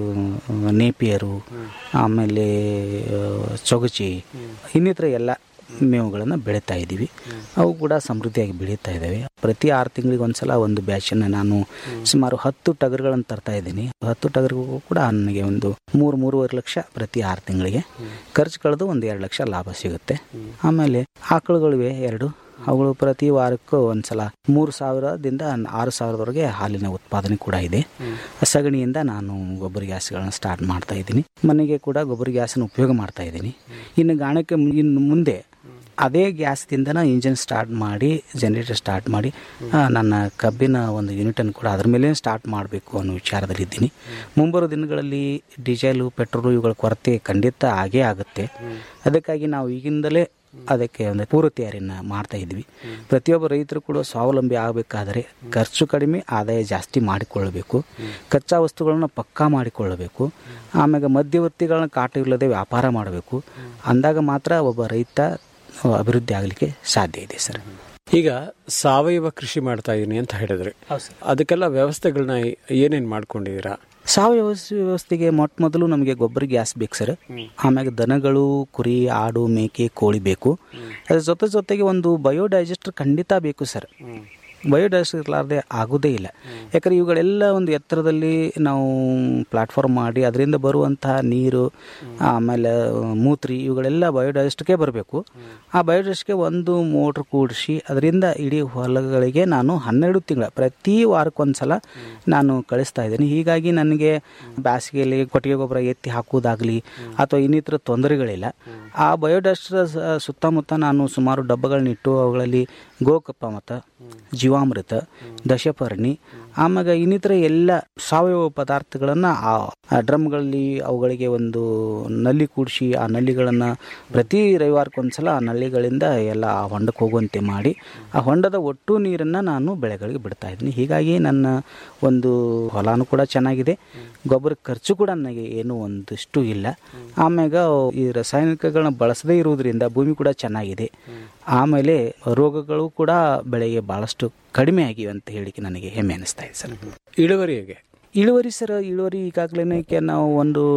[SPEAKER 26] ಆ, ನೇಪಿಯರು ಆಮೇಲೆ ಆ, ಚೊಗಚಿ ಇನ್ನಿತರ ಎಲ್ಲ ಮೇವುಗಳನ್ನು ಬೆಳೀತಾ ಇದ್ದೀವಿ ಅವು ಕೂಡ ಸಮೃದ್ಧಿಯಾಗಿ ಬೆಳೀತಾ ಇದ್ದಾವೆ ಪ್ರತಿ ಆರು ತಿಂಗಳಿಗೆ ಒಂದ್ಸಲ ಒಂದು ಬ್ಯಾಚನ್ನು ನಾನು ಸುಮಾರು ಹತ್ತು ಟಗರುಗಳನ್ನು ತರ್ತಾ ಇದ್ದೀನಿ ಹತ್ತು ಟಗರಿಗೂ ಕೂಡ ನನಗೆ ಒಂದು ಮೂರು ಮೂರುವರೆ ಲಕ್ಷ ಪ್ರತಿ ಆರು ತಿಂಗಳಿಗೆ ಖರ್ಚು ಕಳೆದು ಒಂದು ಎರಡು ಲಕ್ಷ ಲಾಭ ಸಿಗುತ್ತೆ ಆಮೇಲೆ ಆಕಳುಗಳಿವೆ ಎರಡು ಅವುಗಳು ಪ್ರತಿ ವಾರಕ್ಕೂ ಒಂದ್ಸಲ ಮೂರು ಸಾವಿರದಿಂದ ಆರು ಸಾವಿರದವರೆಗೆ ಹಾಲಿನ ಉತ್ಪಾದನೆ ಕೂಡ ಇದೆ ಸಗಣಿಯಿಂದ ನಾನು ಗೊಬ್ಬರ ಗ್ಯಾಸ್ಗಳನ್ನ ಸ್ಟಾರ್ಟ್ ಮಾಡ್ತಾ ಇದ್ದೀನಿ ಮನೆಗೆ ಕೂಡ ಗೊಬ್ಬರ ಗ್ಯಾಸನ್ನು ಉಪಯೋಗ ಮಾಡ್ತಾ ಇದ್ದೀನಿ ಇನ್ನು ಗಾಣಕ್ಕೆ ಮು- ಇನ್ನು ಮುಂದೆ ಅದೇ ಗ್ಯಾಸ್ದಿಂದ ಇಂಜಿನ್ ಸ್ಟಾರ್ಟ್ ಮಾಡಿ ಜನರೇಟರ್ ಸ್ಟಾರ್ಟ್ ಮಾಡಿ ಆ, ನನ್ನ ಕಬ್ಬಿನ ಒಂದು ಯೂನಿಟನ್ನು ಕೂಡ ಅದ್ರ ಮೇಲೆ ಸ್ಟಾರ್ಟ್ ಮಾಡಬೇಕು ಅನ್ನೋ ವಿಚಾರದಲ್ಲಿದ್ದೀನಿ ಮುಂಬರುವ ದಿನಗಳಲ್ಲಿ ಡೀಸೆಲು ಪೆಟ್ರೋಲು ಇವುಗಳ ಕೊರತೆ ಖಂಡಿತ ಆಗೇ ಆಗುತ್ತೆ ಅದಕ್ಕಾಗಿ ನಾವು ಈಗಿಂದಲೇ ಅದಕ್ಕೆ ಒಂದು ಪೂರ್ವ ತಯಾರಿಯನ್ನು ಮಾಡ್ತಾ ಇದ್ವಿ ಪ್ರತಿಯೊಬ್ಬ ರೈತರು ಕೂಡ ಸ್ವಾವಲಂಬಿ ಆಗಬೇಕಾದರೆ ಖರ್ಚು ಕಡಿಮೆ ಆದಾಯ ಜಾಸ್ತಿ ಮಾಡಿಕೊಳ್ಳಬೇಕು ಕಚ್ಚಾ ವಸ್ತುಗಳನ್ನ ಪಕ್ಕಾ ಮಾಡಿಕೊಳ್ಳಬೇಕು ಆಮೇಲೆ ಮಧ್ಯವರ್ತಿಗಳನ್ನ ಕಾಟ ಇಲ್ಲದೆ ವ್ಯಾಪಾರ ಮಾಡಬೇಕು ಅಂದಾಗ ಮಾತ್ರ ಒಬ್ಬ ರೈತ ಅಭಿವೃದ್ಧಿ ಆಗಲಿಕ್ಕೆ ಸಾಧ್ಯ ಇದೆ ಸರ್
[SPEAKER 25] ಈಗ ಸಾವಯವ ಕೃಷಿ ಮಾಡ್ತಾ ಇದೀನಿ ಅಂತ ಹೇಳಿದ್ರಿ ಅದಕ್ಕೆಲ್ಲ ವ್ಯವಸ್ಥೆಗಳನ್ನ ಏನೇನು ಮಾಡ್ಕೊಂಡಿದ್ದೀರಾ
[SPEAKER 26] ಸಾವಯವ ವ್ಯವಸ್ಥೆಗೆ ಮೊಟ್ಟ ಮೊದಲು ನಮಗೆ ಗೊಬ್ಬರ ಗ್ಯಾಸ್ ಬೇಕು ಸರ್ ಆಮ್ಯಾಗ ದನಗಳು ಕುರಿ ಆಡು ಮೇಕೆ ಕೋಳಿ ಬೇಕು ಅದ್ರ ಜೊತೆ ಜೊತೆಗೆ ಒಂದು ಬಯೋಡೈಜೆಸ್ಟರ್ ಖಂಡಿತ ಬೇಕು ಸರ್ ಬಯೋಡೈಜೆಸ್ಟರ್ ಇರಲಾರ್ದೆ ಆಗೋದೇ ಇಲ್ಲ ಯಾಕಂದ್ರೆ ಇವುಗಳೆಲ್ಲ ಒಂದು ಎತ್ತರದಲ್ಲಿ ನಾವು ಪ್ಲಾಟ್ಫಾರ್ಮ್ ಮಾಡಿ ಅದರಿಂದ ಬರುವಂತಹ ನೀರು ಆಮೇಲೆ ಮೂತ್ರಿ ಇವುಗಳೆಲ್ಲ ಬಯೋಡೈಜೆಸ್ಟ್ಗೆ ಬರಬೇಕು ಆ ಬಯೋಡೈಜೆಸ್ಟ್ಗೆ ಒಂದು ಮೋಟ್ರ್ ಕೂಡಿಸಿ ಅದರಿಂದ ಇಡೀ ಹೊಲಗಳಿಗೆ ನಾನು ಹನ್ನೆರಡು ತಿಂಗಳ ಪ್ರತಿ ವಾರಕ್ಕೊಂದ್ಸಲ ನಾನು ಕಳಿಸ್ತಾ ಇದ್ದೀನಿ ಹೀಗಾಗಿ ನನಗೆ ಬೇಸಿಗೆಯಲ್ಲಿ ಕೊಟ್ಟಿಗೆ ಗೊಬ್ಬರ ಎತ್ತಿ ಹಾಕುವುದಾಗಲಿ ಅಥವಾ ಇನ್ನಿತರ ತೊಂದರೆಗಳಿಲ್ಲ ಆ ಬಯೋಡೈಜೆಸ್ಟರ್ ಸುತ್ತಮುತ್ತ ನಾನು ಸುಮಾರು ಡಬ್ಬಗಳನ್ನಿಟ್ಟು ಅವುಗಳಲ್ಲಿ ಗೋಕಪ್ಪ ಮತ್ತು ಜೀವಾಮೃತ ದಶಪರ್ಣಿ ಆಮೇಲೆ ಇನ್ನಿತರ ಎಲ್ಲ ಸಾವಯವ ಪದಾರ್ಥಗಳನ್ನು ಆ ಡ್ರಮ್ಗಳಲ್ಲಿ ಅವುಗಳಿಗೆ ಒಂದು ನಲ್ಲಿ ಕೂಡಿಸಿ ಆ ನಲ್ಲಿಗಳನ್ನು ಪ್ರತಿ ರವಿವಾರಕ್ಕೊಂದ್ಸಲ ಆ ನಲ್ಲಿಗಳಿಂದ ಎಲ್ಲ ಆ ಹೊಂಡಕ್ಕೆ ಹೋಗುವಂತೆ ಮಾಡಿ ಆ ಹೊಂಡದ ಒಟ್ಟು ನೀರನ್ನು ನಾನು ಬೆಳೆಗಳಿಗೆ ಬಿಡ್ತಾ ಇದ್ದೀನಿ ಹೀಗಾಗಿ ನನ್ನ ಒಂದು ಹೊಲನೂ ಕೂಡ ಚೆನ್ನಾಗಿದೆ ಗೊಬ್ಬರ ಖರ್ಚು ಕೂಡ ನನಗೆ ಏನೂ ಒಂದಿಷ್ಟು ಇಲ್ಲ ಆಮ್ಯಾಗ ಈ ರಾಸಾಯನಿಕಗಳನ್ನ ಬಳಸದೇ ಇರುವುದರಿಂದ ಭೂಮಿ ಕೂಡ ಚೆನ್ನಾಗಿದೆ ಆಮೇಲೆ ರೋಗಗಳು ಕೂಡ ಬೆಳೆಗೆ ಭಾಳಷ್ಟು ಕಡಿಮೆ ಆಗಿವೆ ಅಂತ ಹೇಳಿಕೆ ನನಗೆ ಹೆಮ್ಮೆ ಅನಿಸ್ತಾ ಇದೆ ಸರ್
[SPEAKER 25] ಇಳುವರಿ ಹೇಗೆ
[SPEAKER 26] ಇಳುವರಿ ಸರ್ ಇಳುವರಿ ಈಗಾಗಲೇ ನಾವು ಒಂದು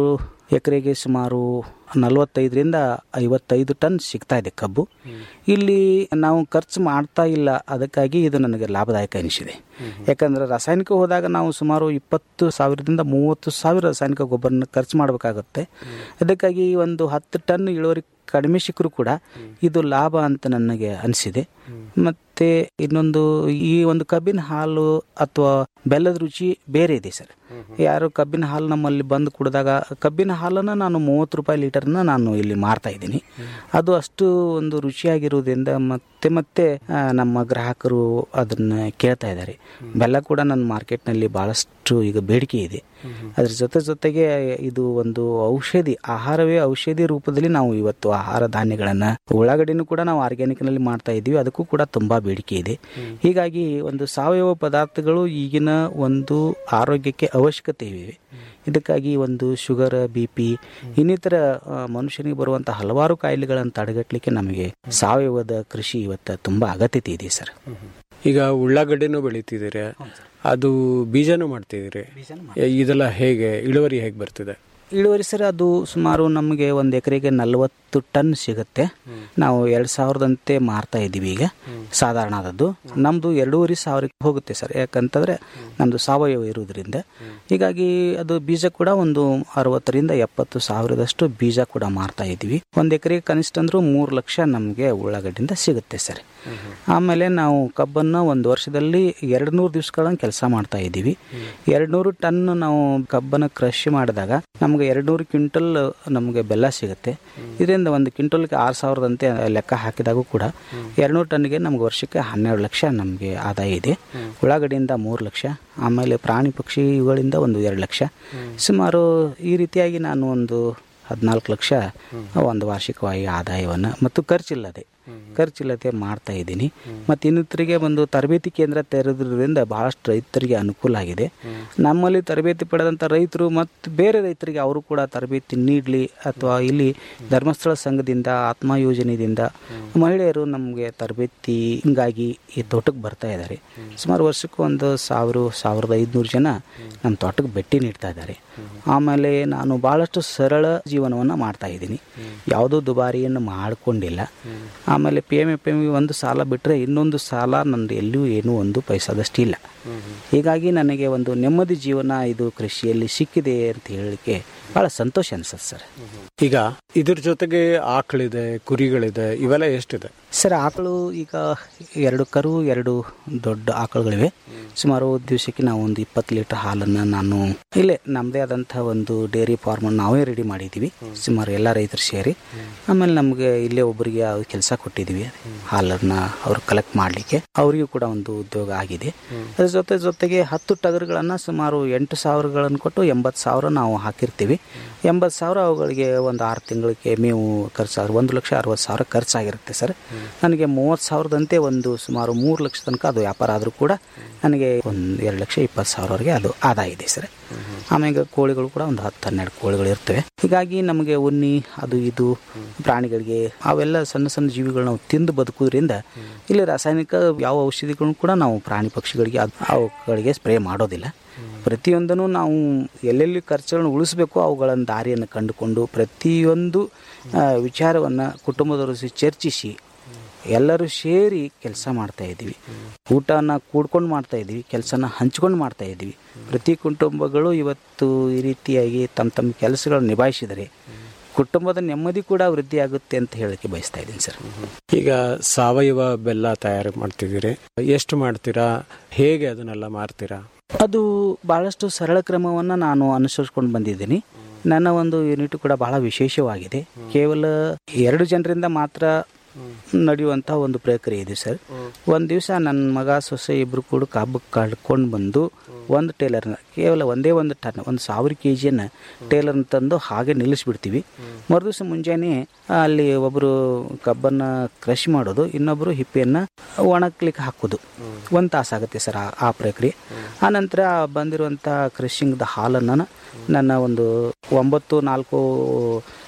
[SPEAKER 26] ಎಕರೆಗೆ ಸುಮಾರು ನಲವತ್ತೈದರಿಂದ ಐವತ್ತೈದು ಟನ್ ಸಿಗ್ತಾ ಇದೆ ಕಬ್ಬು ಇಲ್ಲಿ ನಾವು ಖರ್ಚು ಮಾಡ್ತಾ ಇಲ್ಲ ಅದಕ್ಕಾಗಿ ಇದು ನನಗೆ ಲಾಭದಾಯಕ ಅನಿಸಿದೆ ಯಾಕಂದ್ರೆ ರಾಸಾಯನಿಕ ಹೋದಾಗ ನಾವು ಸುಮಾರು ಇಪ್ಪತ್ತು ಸಾವಿರದಿಂದ ಮೂವತ್ತು ಸಾವಿರ ರಾಸಾಯನಿಕ ಗೊಬ್ಬರನ ಖರ್ಚು ಮಾಡಬೇಕಾಗುತ್ತೆ ಅದಕ್ಕಾಗಿ ಒಂದು ಹತ್ತು ಟನ್ ಇಳುವರಿ ಕಡಿಮೆ ಸಿಕ್ಕರೂ ಕೂಡ ಇದು ಲಾಭ ಅಂತ ನನಗೆ ಅನಿಸಿದೆ ಮತ್ತೆ ಇನ್ನೊಂದು ಈ ಒಂದು ಕಬ್ಬಿನ ಹಾಲು ಅಥವಾ ಬೆಲ್ಲದ ರುಚಿ ಬೇರೆ ಇದೆ ಸರ್ ಯಾರು ಕಬ್ಬಿನ ಹಾಲು ನಮ್ಮಲ್ಲಿ ಬಂದು ಕುಡಿದಾಗ ಕಬ್ಬಿನ ಹಾಲನ್ನು ನಾನು ಮೂವತ್ತು ರೂಪಾಯಿ ಲೀಟರ್ನ ನಾನು ಇಲ್ಲಿ ಮಾರ್ತಾ ಇದ್ದೀನಿ ಅದು ಅಷ್ಟು ಒಂದು ರುಚಿಯಾಗಿರುವುದರಿಂದ ಮತ್ತೆ ಮತ್ತೆ ಆ, ನಮ್ಮ ಗ್ರಾಹಕರು ಅದನ್ನ ಕೇಳ್ತಾ ಇದ್ದಾರೆ ಬೆಲ್ಲ ಕೂಡ ನನ್ನ ಮಾರ್ಕೆಟ್ನಲ್ಲಿ ಬಹಳಷ್ಟು ಈಗ ಬೇಡಿಕೆ ಇದೆ ಅದ್ರ ಜೊತೆ ಜೊತೆಗೆ ಇದು ಒಂದು ಔಷಧಿ ಆಹಾರವೇ ಔಷಧಿ ರೂಪದಲ್ಲಿ ನಾವು ಇವತ್ತು ಆಹಾರ ಧಾನ್ಯಗಳನ್ನ ಉಳ್ಳಾಗಡ್ಡಿನೂ ಕೂಡ ನಾವು ಆರ್ಗ್ಯಾನಿಕ್ ನಲ್ಲಿ ಮಾಡ್ತಾ ಇದ್ದೀವಿ ಅದಕ್ಕೂ ಕೂಡ ತುಂಬಾ ಬೇಡಿಕೆ ಇದೆ ಹೀಗಾಗಿ ಒಂದು ಸಾವಯವ ಪದಾರ್ಥಗಳು ಈಗಿನ ಒಂದು ಆರೋಗ್ಯಕ್ಕೆ ಅವಶ್ಯಕತೆ ಇವೆ ಇದಕ್ಕಾಗಿ ಒಂದು ಶುಗರ್ ಬಿ ಪಿ ಇನ್ನಿತರ ಆ, ಮನುಷ್ಯನಿಗೆ ಬರುವಂತಹ ಹಲವಾರು ಕಾಯಿಲೆಗಳನ್ನು ತಡೆಗಟ್ಟಲಿಕ್ಕೆ ನಮಗೆ ಸಾವಯವದ ಕೃಷಿ ಇವತ್ತು ತುಂಬಾ ಅಗತ್ಯತೆ ಇದೆ ಸರ್
[SPEAKER 25] ಈಗ ಉಳ್ಳಾಗಡ್ಡೆನೂ ಬೆಳಿತಿದ್ದೀರಿ ಅದು ಬೀಜನೂ ಮಾಡ್ತಿದ್ದೀರಿ ಇದೆಲ್ಲ ಹೇಗೆ ಇಳುವರಿ ಹೇಗೆ ಬರ್ತಿದೆ
[SPEAKER 26] ಇಳುವರಿ ಸರ್ ಅದು ಸುಮಾರು ನಮಗೆ ಒಂದು ಎಕರೆಗೆ ನಲವತ್ತು ಟನ್ ಸಿಗುತ್ತೆ ನಾವು ಎರಡು ಸಾವಿರದಂತೆ ಮಾರ್ತಾ ಇದ್ದೀವಿ ಈಗ ಸಾಧಾರಣ ಆದದ್ದು ನಮ್ಮದು ಎರಡೂವರೆ ಸಾವಿರಕ್ಕೆ ಹೋಗುತ್ತೆ ಸರ್ ಯಾಕಂತಂದರೆ ನಮ್ಮದು ಸಾವಯವ ಇರುವುದರಿಂದ ಹೀಗಾಗಿ ಅದು ಬೀಜ ಕೂಡ ಒಂದು ಅರವತ್ತರಿಂದ ಎಪ್ಪತ್ತು ಸಾವಿರದಷ್ಟು ಬೀಜ ಕೂಡ ಮಾರ್ತಾ ಇದ್ದೀವಿ ಒಂದು ಎಕರೆಗೆ ಕನಿಷ್ಠ ಅಂದ್ರೂ ಮೂರು ಲಕ್ಷ ನಮಗೆ ಉಳ್ಳಾಗಡ್ಡಿಂದ ಸಿಗುತ್ತೆ ಸರ್ ಆಮೇಲೆ ನಾವು ಕಬ್ಬನ್ನು ಒಂದು ವರ್ಷದಲ್ಲಿ ಎರಡು ನೂರು ದಿವಸಗಳನ್ನ ಕೆಲಸ ಮಾಡ್ತಾ ಇದ್ದೀವಿ ಎರಡು ನೂರು ಟನ್ ನಾವು ಕಬ್ಬನ್ನು ಕೃಷಿ ಮಾಡಿದಾಗ ನಮಗೆ ಎರಡು ನೂರು ಕ್ವಿಂಟಲ್ ನಮಗೆ ಬೆಲ್ಲ ಸಿಗುತ್ತೆ ಇದರಿಂದ ಒಂದು ಕ್ವಿಂಟಲ್ಗೆ ಆರು ಸಾವಿರದಂತೆ ಲೆಕ್ಕ ಹಾಕಿದಾಗೂ ಕೂಡ ಎರಡುನೂರು ಟನ್ಗೆ ನಮ್ಗೆ ವರ್ಷಕ್ಕೆ ಹನ್ನೆರಡು ಲಕ್ಷ ನಮಗೆ ಆದಾಯ ಇದೆ ಉಳ್ಳಾಗಡ್ಡಿಯಿಂದ ಮೂರು ಲಕ್ಷ ಆಮೇಲೆ ಪ್ರಾಣಿ ಪಕ್ಷಿ ಇವುಗಳಿಂದ ಒಂದು ಎರಡು ಲಕ್ಷ ಸುಮಾರು ಈ ರೀತಿಯಾಗಿ ನಾನು ಒಂದು ಹದಿನಾಲ್ಕು ಲಕ್ಷ ಒಂದು ವಾರ್ಷಿಕವಾಗಿ ಆದಾಯವನ್ನು ಮತ್ತು ಖರ್ಚಿಲ್ಲದೆ ಖರ್ಚಿಲ್ಲದೆ ಮಾಡ್ತಾ ಇದ್ದೀನಿ ಮತ್ತು ಇನ್ನಿತರಿಗೆ ಒಂದು ತರಬೇತಿ ಕೇಂದ್ರ ತೆರೆದ್ರಿಂದ ಬಹಳಷ್ಟು ರೈತರಿಗೆ ಅನುಕೂಲ ಆಗಿದೆ ನಮ್ಮಲ್ಲಿ ತರಬೇತಿ ಪಡೆದಂಥ ರೈತರು ಮತ್ತು ಬೇರೆ ರೈತರಿಗೆ ಅವರು ಕೂಡ ತರಬೇತಿ ನೀಡಲಿ ಅಥವಾ ಇಲ್ಲಿ ಧರ್ಮಸ್ಥಳ ಸಂಘದಿಂದ ಆತ್ಮ ಯೋಜನೆಯಿಂದ ಮಹಿಳೆಯರು ನಮಗೆ ತರಬೇತಿ ಹಿಂಗಾಗಿ ಈ ತೋಟಕ್ಕೆ ಬರ್ತಾ ಇದ್ದಾರೆ ಸುಮಾರು ವರ್ಷಕ್ಕೆ ಒಂದು ಸಾವಿರ ಸಾವಿರದ ಐದುನೂರು ಜನ ನಮ್ಮ ತೋಟಕ್ಕೆ ಭೇಟಿ ನೀಡ್ತಾ ಇದ್ದಾರೆ ಆಮೇಲೆ ನಾನು ಭಾಳಷ್ಟು ಸರಳ ಜೀವನವನ್ನು ಮಾಡ್ತಾ ಇದ್ದೀನಿ ಯಾವುದೂ ದುಬಾರಿಯನ್ನು ಮಾಡಿಕೊಂಡಿಲ್ಲ ಆಮೇಲೆ ಪಿ ಎಮ್ ಎಫ್ ಎಮ್ ಒಂದು ಸಾಲ ಬಿಟ್ಟರೆ ಇನ್ನೊಂದು ಸಾಲ ನಂದು ಎಲ್ಲೂ ಏನೂ ಒಂದು ಪೈಸಾದಷ್ಟು ಇಲ್ಲ ಹೀಗಾಗಿ ನನಗೆ ಒಂದು ನೆಮ್ಮದಿ ಜೀವನ ಇದು ಕೃಷಿಯಲ್ಲಿ ಸಿಕ್ಕಿದೆ ಅಂತ ಹೇಳಲಿಕ್ಕೆ ಭಾಳ ಸಂತೋಷ ಅನ್ಸುತ್ತೆ ಸರ್
[SPEAKER 25] ಈಗ ಇದ್ರ ಜೊತೆಗೆ ಆಕಳಿದೆ ಕುರಿಗಳಿದೆ ಇವೆಲ್ಲ ಎಷ್ಟಿದೆ
[SPEAKER 26] ಸರ್ ಆಕಳು ಈಗ ಎರಡು ಕರು ಎರಡು ದೊಡ್ಡ ಆಕಳುಗಳಿವೆ ಸುಮಾರು ದಿವಸಕ್ಕೆ ನಾವು ಒಂದು ಇಪ್ಪತ್ತು ಲೀಟರ್ ಹಾಲನ್ನು ನಾನು ಇಲ್ಲೇ ನಮ್ಮದೇ ಆದಂಥ ಒಂದು ಡೈರಿ ಫಾರ್ಮನ್ನು ನಾವೇ ರೆಡಿ ಮಾಡಿದ್ದೀವಿ ಸುಮಾರು ಎಲ್ಲ ರೈತರು ಸೇರಿ ಆಮೇಲೆ ನಮಗೆ ಇಲ್ಲೇ ಒಬ್ಬರಿಗೆ ಕೆಲಸ ಕೊಟ್ಟಿದ್ದೀವಿ ಹಾಲನ್ನು ಅವ್ರು ಕಲೆಕ್ಟ್ ಮಾಡಲಿಕ್ಕೆ ಅವರಿಗೂ ಕೂಡ ಒಂದು ಉದ್ಯೋಗ ಆಗಿದೆ ಅದ್ರ ಜೊತೆ ಜೊತೆಗೆ ಹತ್ತು ಟಗರುಗಳನ್ನು ಸುಮಾರು ಎಂಟು ಸಾವಿರಗಳನ್ನು ಕೊಟ್ಟು ಎಂಬತ್ತು ಸಾವಿರ ನಾವು ಹಾಕಿರ್ತೀವಿ ಎಂಬತ್ತು ಸಾವಿರ ಅವುಗಳಿಗೆ ಒಂದು ಆರು ತಿಂಗಳಿಗೆ ಮೇವು ಖರ್ಚಾದ್ರೆ ಒಂದು ಲಕ್ಷ ಅರವತ್ತು ಸಾವಿರ ಖರ್ಚಾಗಿರುತ್ತೆ ಸರ್ ನನಗೆ ಮೂವತ್ತು ಸಾವಿರದಂತೆ ಒಂದು ಸುಮಾರು ಮೂರು ಲಕ್ಷ ತನಕ ಅದು ವ್ಯಾಪಾರ ಆದರೂ ಕೂಡ ನನಗೆ ಒಂದು ಎರಡು ಲಕ್ಷ ಇಪ್ಪತ್ತು ಸಾವಿರವರೆಗೆ ಅದು ಆದಾಯ ಇದೆ ಸರ್ ಆಮೇಲೆ ಕೋಳಿಗಳು ಕೂಡ ಒಂದು ಹತ್ತು ಹನ್ನೆರಡು ಕೋಳಿಗಳು ಇರ್ತವೆ ಹೀಗಾಗಿ ನಮಗೆ ಉನ್ನಿ ಅದು ಇದು ಪ್ರಾಣಿಗಳಿಗೆ ಅವೆಲ್ಲ ಸಣ್ಣ ಸಣ್ಣ ಜೀವಿಗಳು ನಾವು ತಿಂದು ಬದುಕೋದ್ರಿಂದ ಇಲ್ಲಿ ರಾಸಾಯನಿಕ ಯಾವ ಔಷಧಿಗಳನ್ನು ಕೂಡ ನಾವು ಪ್ರಾಣಿ ಪಕ್ಷಿಗಳಿಗೆ ಅದ್- ಅವುಗಳಿಗೆ ಸ್ಪ್ರೇ ಮಾಡೋದಿಲ್ಲ ಪ್ರತಿಯೊಂದನ್ನು ನಾವು ಎಲ್ಲೆಲ್ಲಿ ಖರ್ಚುಗಳನ್ನು ಉಳಿಸಬೇಕು ಅವುಗಳನ್ನು ದಾರಿಯನ್ನು ಕಂಡುಕೊಂಡು ಪ್ರತಿಯೊಂದು ವಿಚಾರವನ್ನು ಕುಟುಂಬದವರು ಸಹ ಚರ್ಚಿಸಿ ಎಲ್ಲರೂ ಸೇರಿ ಕೆಲಸ ಮಾಡ್ತಾ ಇದ್ದೀವಿ ಊಟನ ಕೂಡ್ಕೊಂಡು ಮಾಡ್ತಾ ಇದ್ದೀವಿ ಕೆಲಸನ ಹಂಚ್ಕೊಂಡು ಮಾಡ್ತಾ ಇದ್ದೀವಿ ಪ್ರತಿ ಕುಟುಂಬಗಳು ಇವತ್ತು ಈ ರೀತಿಯಾಗಿ ತಮ್ಮ ತಮ್ಮ ಕೆಲಸಗಳನ್ನು ನಿಭಾಯಿಸಿದರೆ ಕುಟುಂಬದ ನೆಮ್ಮದಿ ಕೂಡ ವೃದ್ಧಿ ಆಗುತ್ತೆ ಅಂತ ಹೇಳಕ್ಕೆ ಬಯಸ್ತಾ ಇದ್ದೀನಿ ಸರ್
[SPEAKER 25] ಈಗ ಸಾವಯವ ಬೆಲ್ಲ ತಯಾರು ಮಾಡ್ತಿದ್ದೀರಿ ಎಷ್ಟು ಮಾಡ್ತೀರಾ ಹೇಗೆ ಅದನ್ನೆಲ್ಲ ಮಾರ್ತೀರಾ
[SPEAKER 26] ಅದು ಬಹಳಷ್ಟು ಸರಳ ಕ್ರಮವನ್ನು ನಾನು ಅನುಸರಿಸ್ಕೊಂಡು ಬಂದಿದ್ದೀನಿ ನನ್ನ ಒಂದು ಯೂನಿಟ್ ಕೂಡ ಬಹಳ ವಿಶೇಷವಾಗಿದೆ ಕೇವಲ ಎರಡು ಜನರಿಂದ ಮಾತ್ರ ನಡೆಯುವಂಥ ಒಂದು ಪ್ರಕ್ರಿಯೆ ಇದೆ ಸರ್ ಒಂದು ದಿವಸ ನನ್ನ ಮಗ ಸೊಸೆ ಇಬ್ಬರು ಕೂಡ ಕಬ್ಬು ಕಳ್ಕೊಂಡು ಬಂದು ಒಂದು ಟೇಲರ್ನ ಕೇವಲ ಒಂದೇ ಒಂದು ಟನ್ ಒಂದು ಸಾವಿರ ಕೆ ಜಿಯನ್ನು ಟೇಲರ್ನ ತಂದು ಹಾಗೆ ನಿಲ್ಲಿಸ್ಬಿಡ್ತೀವಿ ಮರುದಿವಸ ಮುಂಜಾನೆ ಅಲ್ಲಿ ಒಬ್ಬರು ಕಬ್ಬನ್ನು ಕ್ರಷ್ ಮಾಡೋದು ಇನ್ನೊಬ್ಬರು ಹಿಪ್ಪೆಯನ್ನು ಒಣಗ್ಲಿಕ್ಕೆ ಹಾಕೋದು ಒಂದು ತಾಸಾಗುತ್ತೆ ಸರ್ ಆ- ಆ ಪ್ರಕ್ರಿಯೆ ಆನಂತರ ಬಂದಿರುವಂಥ ಕ್ರಷಿಂಗ್ದ ಹಾಲನ್ನು ನನ್ನ ಒಂದು ಒಂಬತ್ತು ನಾಲ್ಕು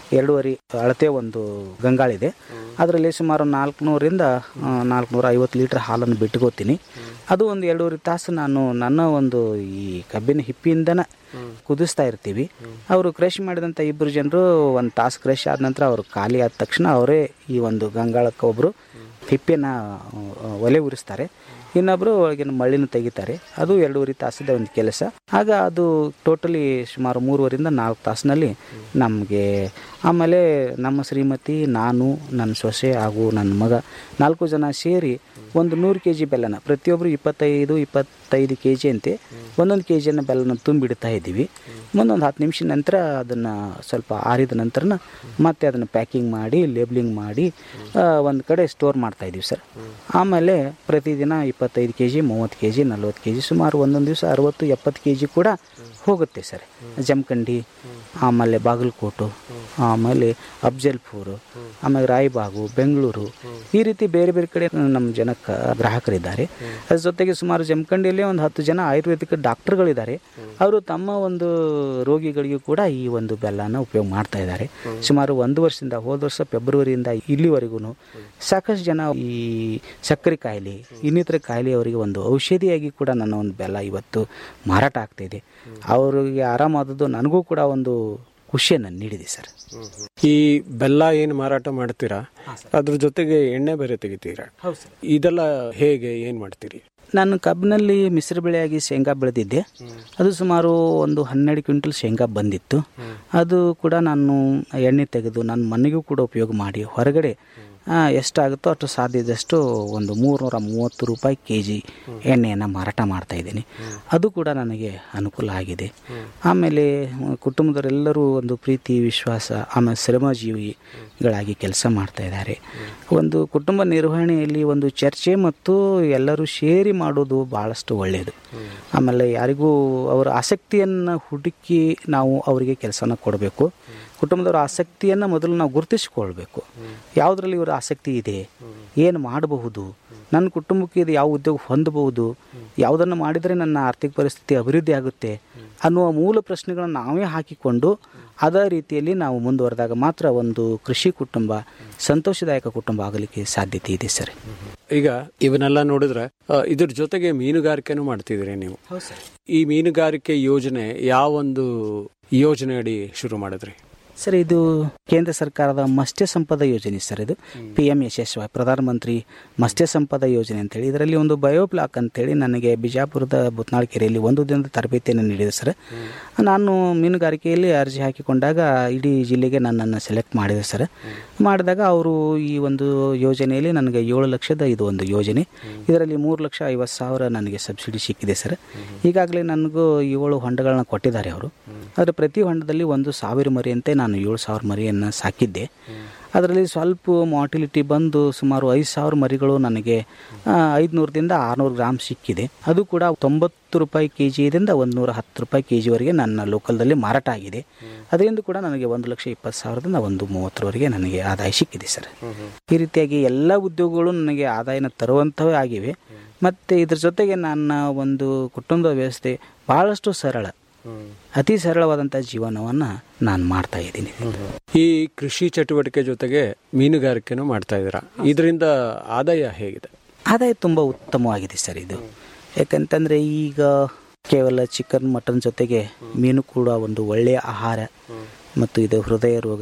[SPEAKER 26] ಎರಡೂವರೆ ಅಳತೆ ಒಂದು ಗಂಗಾಳಿದೆ ಅದರಲ್ಲಿ ಸುಮಾರು ನಾಲ್ಕುನೂರಿಂದ ನಾಲ್ಕುನೂರ ಐವತ್ತು ಲೀಟರ್ ಹಾಲನ್ನು ಬಿಟ್ಕೋತೀನಿ ಅದು ಒಂದು ಎರಡೂವರೆ ತಾಸು ನಾನು ನನ್ನ ಒಂದು ಈ ಕಬ್ಬಿನ ಹಿಪ್ಪಿಂದನ ಕುದಿಸ್ತಾ ಇರ್ತೀವಿ ಅವರು ಕ್ರಶ್ ಮಾಡಿದಂಥ ಇಬ್ಬರು ಜನರು ಒಂದು ತಾಸು ಕ್ರಶ್ ಆದ ನಂತರ ಅವರು ಖಾಲಿ ಆದ ತಕ್ಷಣ ಅವರೇ ಈ ಒಂದು ಗಂಗಾಳಕ್ಕೆ ಒಬ್ಬರು ಹಿಪ್ಪೆನ ಆ, ಒಲೆ ಉರಿಸ್ತಾರೆ ಇನ್ನೊಬ್ಬರು ಒಳಗಿನ ಮಳ್ಳಿನ ತೆಗಿತಾರೆ ಅದು ಎರಡೂವರೆ ತಾಸದ ಒಂದು ಕೆಲಸ ಆಗ ಅದು ಟೋಟಲಿ ಸುಮಾರು ಮೂರುವರಿಂದ ನಾಲ್ಕು ತಾಸಿನಲ್ಲಿ ನಮಗೆ ಆಮೇಲೆ ನಮ್ಮ ಶ್ರೀಮತಿ ನಾನು ನನ್ನ ಸೊಸೆ ಹಾಗೂ ನನ್ನ ಮಗ ನಾಲ್ಕು ಜನ ಸೇರಿ ಒಂದು ನೂರು ಕೆ ಜಿ ಬೆಲ್ಲನ ಪ್ರತಿಯೊಬ್ಬರು ಇಪ್ಪತ್ತೈದು ಇಪ್ಪತ್ತೈದು ಕೆ ಜಿ ಅಂತೆ ಒಂದೊಂದು ಕೆ ಜಿಯನ್ನು ಬೆಲ್ಲನ ತುಂಬಿಡ್ತಾ ಇದ್ದೀವಿ ಮುಂದೊಂದು ಹತ್ತು ನಿಮಿಷ ನಂತರ ಅದನ್ನು ಸ್ವಲ್ಪ ಆರಿದ ನಂತರ ಮತ್ತೆ ಅದನ್ನು ಪ್ಯಾಕಿಂಗ್ ಮಾಡಿ ಲೇಬ್ಲಿಂಗ್ ಮಾಡಿ ಒಂದು ಕಡೆ ಸ್ಟೋರ್ ಮಾಡ್ತಾ ಇದ್ದೀವಿ ಸರ್ ಆಮೇಲೆ ಪ್ರತಿದಿನ ಇಪ್ಪತ್ತೈದು ಕೆ ಜಿ ಮೂವತ್ತು ಕೆ ಜಿ ನಲ್ವತ್ತು ಕೆ ಜಿ ಸುಮಾರು ಒಂದೊಂದು ದಿವಸ ಅರವತ್ತು ಎಪ್ಪತ್ತು ಕೆ ಜಿ ಕೂಡ ಹೋಗುತ್ತೆ ಸರ್ ಜಮಖಂಡಿ ಆಮೇಲೆ ಬಾಗಲಕೋಟು ಆಮೇಲೆ ಅಫ್ಜಲ್ಪುರು ಆಮೇಲೆ ರಾಯಬಾಗು ಬೆಂಗಳೂರು ಈ ರೀತಿ ಬೇರೆ ಬೇರೆ ಕಡೆ ನಮ್ಮ ಜನಕ್ಕೆ ಗ್ರಾಹಕರಿದ್ದಾರೆ ಅದ್ರ ಜೊತೆಗೆ ಸುಮಾರು ಜಮಖಂಡಿಯಲ್ಲಿ ಒಂದು ಹತ್ತು ಜನ ಆಯುರ್ವೇದಿಕ್ ಡಾಕ್ಟರ್ಗಳಿದ್ದಾರೆ ಅವರು ತಮ್ಮ ಒಂದು ರೋಗಿಗಳಿಗೂ ಕೂಡ ಈ ಒಂದು ಬೆಲ್ಲನ ಉಪಯೋಗ ಮಾಡ್ತಾ ಇದ್ದಾರೆ ಸುಮಾರು ಒಂದು ವರ್ಷದಿಂದ ಹೋದ ವರ್ಷ ಫೆಬ್ರವರಿಯಿಂದ ಇಲ್ಲಿವರೆಗೂ ಸಾಕಷ್ಟು ಜನ ಈ ಸಕ್ಕರೆ ಕಾಯಿಲೆ ಇನ್ನಿತರ ಕಾಯಿಲೆ ಅವರಿಗೆ ಒಂದು ಔಷಧಿಯಾಗಿ ಕೂಡ ನನ್ನ ಒಂದು ಬೆಲ್ಲ ಇವತ್ತು ಮಾರಾಟ ಆಗ್ತಾ ಇದೆ ಅವರಿಗೆ ಆರಾಮಾದದ್ದು ನನಗೂ ಕೂಡ ಒಂದು ಖುಷಿಯನ್ನು ನೀಡಿದೆ ಸರ್
[SPEAKER 25] ಈ ಬೆಲ್ಲ ಏನು ಮಾರಾಟ ಮಾಡ್ತೀರಾ ಅದ್ರ ಜೊತೆಗೆ ಎಣ್ಣೆ ಬೇರೆ ತೆಗಿತೀರಾ ಇದೆಲ್ಲ ಹೇಗೆ ಏನ್ ಮಾಡ್ತೀರಿ
[SPEAKER 26] ನಾನು ಕಬ್ಬಿನಲ್ಲಿ ಮಿಶ್ರ ಬೆಳೆಯಾಗಿ ಶೇಂಗಾ ಬೆಳೆದಿದ್ದೆ ಅದು ಸುಮಾರು ಒಂದು ಹನ್ನೆರಡು ಕ್ವಿಂಟಲ್ ಶೇಂಗಾ ಬಂದಿತ್ತು ಅದು ಕೂಡ ನಾನು ಎಣ್ಣೆ ತೆಗೆದು ನನ್ನ ಮನೆಗೂ ಕೂಡ ಉಪಯೋಗ ಮಾಡಿ ಹೊರಗಡೆ ಆ, ಎಷ್ಟಾಗುತ್ತೋ ಅಷ್ಟು ಸಾಧ್ಯ ಇದ್ದಷ್ಟು ಒಂದು ಮೂರುನೂರ ಮೂವತ್ತು ರೂಪಾಯಿ ಕೆ ಜಿ ಎಣ್ಣೆಯನ್ನು ಮಾರಾಟ ಮಾಡ್ತಾ ಇದ್ದೀನಿ ಅದು ಕೂಡ ನನಗೆ ಅನುಕೂಲ ಆಗಿದೆ ಆಮೇಲೆ ಮ್, ಕುಟುಂಬದವರೆಲ್ಲರೂ ಒಂದು ಪ್ರೀತಿ ವಿಶ್ವಾಸ ಆಮೇಲೆ ಶ್ರಮಜೀವಿಗಳಾಗಿ ಕೆಲಸ ಮಾಡ್ತಾ ಇದ್ದಾರೆ ಒಂದು ಕುಟುಂಬ ನಿರ್ವಹಣೆಯಲ್ಲಿ ಒಂದು ಚರ್ಚೆ ಮತ್ತು ಎಲ್ಲರೂ ಸೇರಿ ಮಾಡೋದು ಭಾಳಷ್ಟು ಒಳ್ಳೆಯದು ಆಮೇಲೆ ಯಾರಿಗೂ ಅವರ ಆಸಕ್ತಿಯನ್ನು ಹುಡುಕಿ ನಾವು ಅವರಿಗೆ ಕೆಲಸನ ಕೊಡಬೇಕು ಕುಟುಂಬದವರ ಆಸಕ್ತಿಯನ್ನು ಮೊದಲು ನಾವು ಗುರುತಿಸಿಕೊಳ್ಬೇಕು ಯಾವುದರಲ್ಲಿ ಇವರ ಆಸಕ್ತಿ ಇದೆ ಏನು ಮಾಡಬಹುದು ನನ್ನ ಕುಟುಂಬಕ್ಕೆ ಇದು ಯಾವ ಉದ್ಯೋಗ ಹೊಂದಬಹುದು ಯಾವುದನ್ನು ಮಾಡಿದರೆ ನನ್ನ ಆರ್ಥಿಕ ಪರಿಸ್ಥಿತಿ ಅಭಿವೃದ್ಧಿ ಆಗುತ್ತೆ ಅನ್ನುವ ಮೂಲ ಪ್ರಶ್ನೆಗಳನ್ನು ನಾವೇ ಹಾಕಿಕೊಂಡು ಅದೇ ರೀತಿಯಲ್ಲಿ ನಾವು ಮುಂದುವರೆದಾಗ ಮಾತ್ರ ಒಂದು ಕೃಷಿ ಕುಟುಂಬ ಸಂತೋಷದಾಯಕ ಕುಟುಂಬ ಆಗಲಿಕ್ಕೆ ಸಾಧ್ಯತೆ ಇದೆ ಸರ್
[SPEAKER 25] ಈಗ ಇವನ್ನೆಲ್ಲ ನೋಡಿದ್ರೆ ಆ, ಇದ್ರ ಜೊತೆಗೆ ಮೀನುಗಾರಿಕೆನೂ ಮಾಡ್ತಿದ್ದೀರಿ ನೀವು ಈ ಮೀನುಗಾರಿಕೆ ಯೋಜನೆ ಯಾವೊಂದು ಯೋಜನೆ ಅಡಿ ಶುರು ಮಾಡಿದ್ರಿ
[SPEAKER 26] ಸರ್ ಇದು ಕೇಂದ್ರ ಸರ್ಕಾರದ ಮತ್ಸ್ಯ ಸಂಪದ ಯೋಜನೆ ಸರ್ ಇದು P M S S Y Pradhan Mantri Matsya ಸಂಪದ ಯೋಜನೆ ಅಂತೇಳಿ ಇದರಲ್ಲಿ ಒಂದು ಬಯೋ ಬ್ಲಾಕ್ ಅಂತೇಳಿ ನನಗೆ ಬಿಜಾಪುರದ ಬುತ್ನಾಳ್ ಕೆರೆಯಲ್ಲಿ ಒಂದು ದಿನದ ತರಬೇತಿಯನ್ನು ನೀಡಿದೆ ಸರ್ ನಾನು ಮೀನುಗಾರಿಕೆಯಲ್ಲಿ ಅರ್ಜಿ ಹಾಕಿಕೊಂಡಾಗ ಇಡೀ ಜಿಲ್ಲೆಗೆ ನನ್ನನ್ನು ಸೆಲೆಕ್ಟ್ ಮಾಡಿದೆ ಸರ್ ಮಾಡಿದಾಗ ಅವರು ಈ ಒಂದು ಯೋಜನೆಯಲ್ಲಿ ನನಗೆ ಏಳು ಲಕ್ಷದ ಇದು ಒಂದು ಯೋಜನೆ ಇದರಲ್ಲಿ ಮೂರು ಲಕ್ಷ ಐವತ್ತು ಸಾವಿರ ನನಗೆ ಸಬ್ಸಿಡಿ ಸಿಕ್ಕಿದೆ ಸರ್ ಈಗಾಗಲೇ ನನಗೂ ಏಳು ಹೊಂಡಗಳನ್ನ ಕೊಟ್ಟಿದ್ದಾರೆ ಅವರು ಆದರೆ ಪ್ರತಿ ಹೊಂಡದಲ್ಲಿ ಒಂದು ಸಾವಿರ ಮರಿಯಂತೆ ನಾನು ಏಳು ಸಾವಿರ ಮರಿಯನ್ನು ಸಾಕಿದ್ದೆ ಅದರಲ್ಲಿ ಸ್ವಲ್ಪ ಮಾರ್ಟಿಲಿಟಿ ಬಂದು ಸುಮಾರು ಐದು ಸಾವಿರ ಮರಿಗಳು ನನಗೆ ಐದುನೂರದಿಂದ ಆರುನೂರು ಗ್ರಾಮ್ ಸಿಕ್ಕಿದೆ ಅದು ಕೂಡ ತೊಂಬತ್ತು ರೂಪಾಯಿ ಕೆ ಜಿಯಿಂದ ಒಂದು ನೂರ ಹತ್ತು ರೂಪಾಯಿ ಕೆ ಜಿವರೆಗೆ ನನ್ನ ಲೋಕಲ್ದಲ್ಲಿ ಮಾರಾಟ ಆಗಿದೆ ಅದರಿಂದ ಕೂಡ ನನಗೆ ಒಂದು ಲಕ್ಷ ಇಪ್ಪತ್ತು ಸಾವಿರದಿಂದ ಒಂದು ಮೂವತ್ತರವರೆಗೆ ನನಗೆ ಆದಾಯ ಸಿಕ್ಕಿದೆ ಸರ್ ಈ ರೀತಿಯಾಗಿ ಎಲ್ಲ ಉದ್ಯೋಗಗಳು ನನಗೆ ಆದಾಯನ ತರುವಂಥವೇ ಆಗಿವೆ ಮತ್ತು ಇದ್ರ ಜೊತೆಗೆ ನನ್ನ ಒಂದು ಕುಟುಂಬದ ವ್ಯವಸ್ಥೆ ಭಾಳಷ್ಟು ಸರಳ ಅತಿ ಸರಳವಾದಂಥ ಜೀವನವನ್ನು ನಾನು ಮಾಡ್ತಾ ಇದ್ದೀನಿ
[SPEAKER 25] ಈ ಕೃಷಿ ಚಟುವಟಿಕೆ ಜೊತೆಗೆ ಮೀನುಗಾರಿಕೆನೂ ಮಾಡ್ತಾ ಇದ್ದೀರಾ ಇದರಿಂದ ಆದಾಯ ಹೇಗಿದೆ
[SPEAKER 26] ಆದಾಯ ತುಂಬ ಉತ್ತಮವಾಗಿದೆ ಸರ್ ಇದು ಯಾಕಂತಂದರೆ ಈಗ ಕೇವಲ ಚಿಕನ್ ಮಟನ್ ಜೊತೆಗೆ ಮೀನು ಕೂಡ ಒಂದು ಒಳ್ಳೆಯ ಆಹಾರ ಮತ್ತು ಇದು ಹೃದಯ ರೋಗ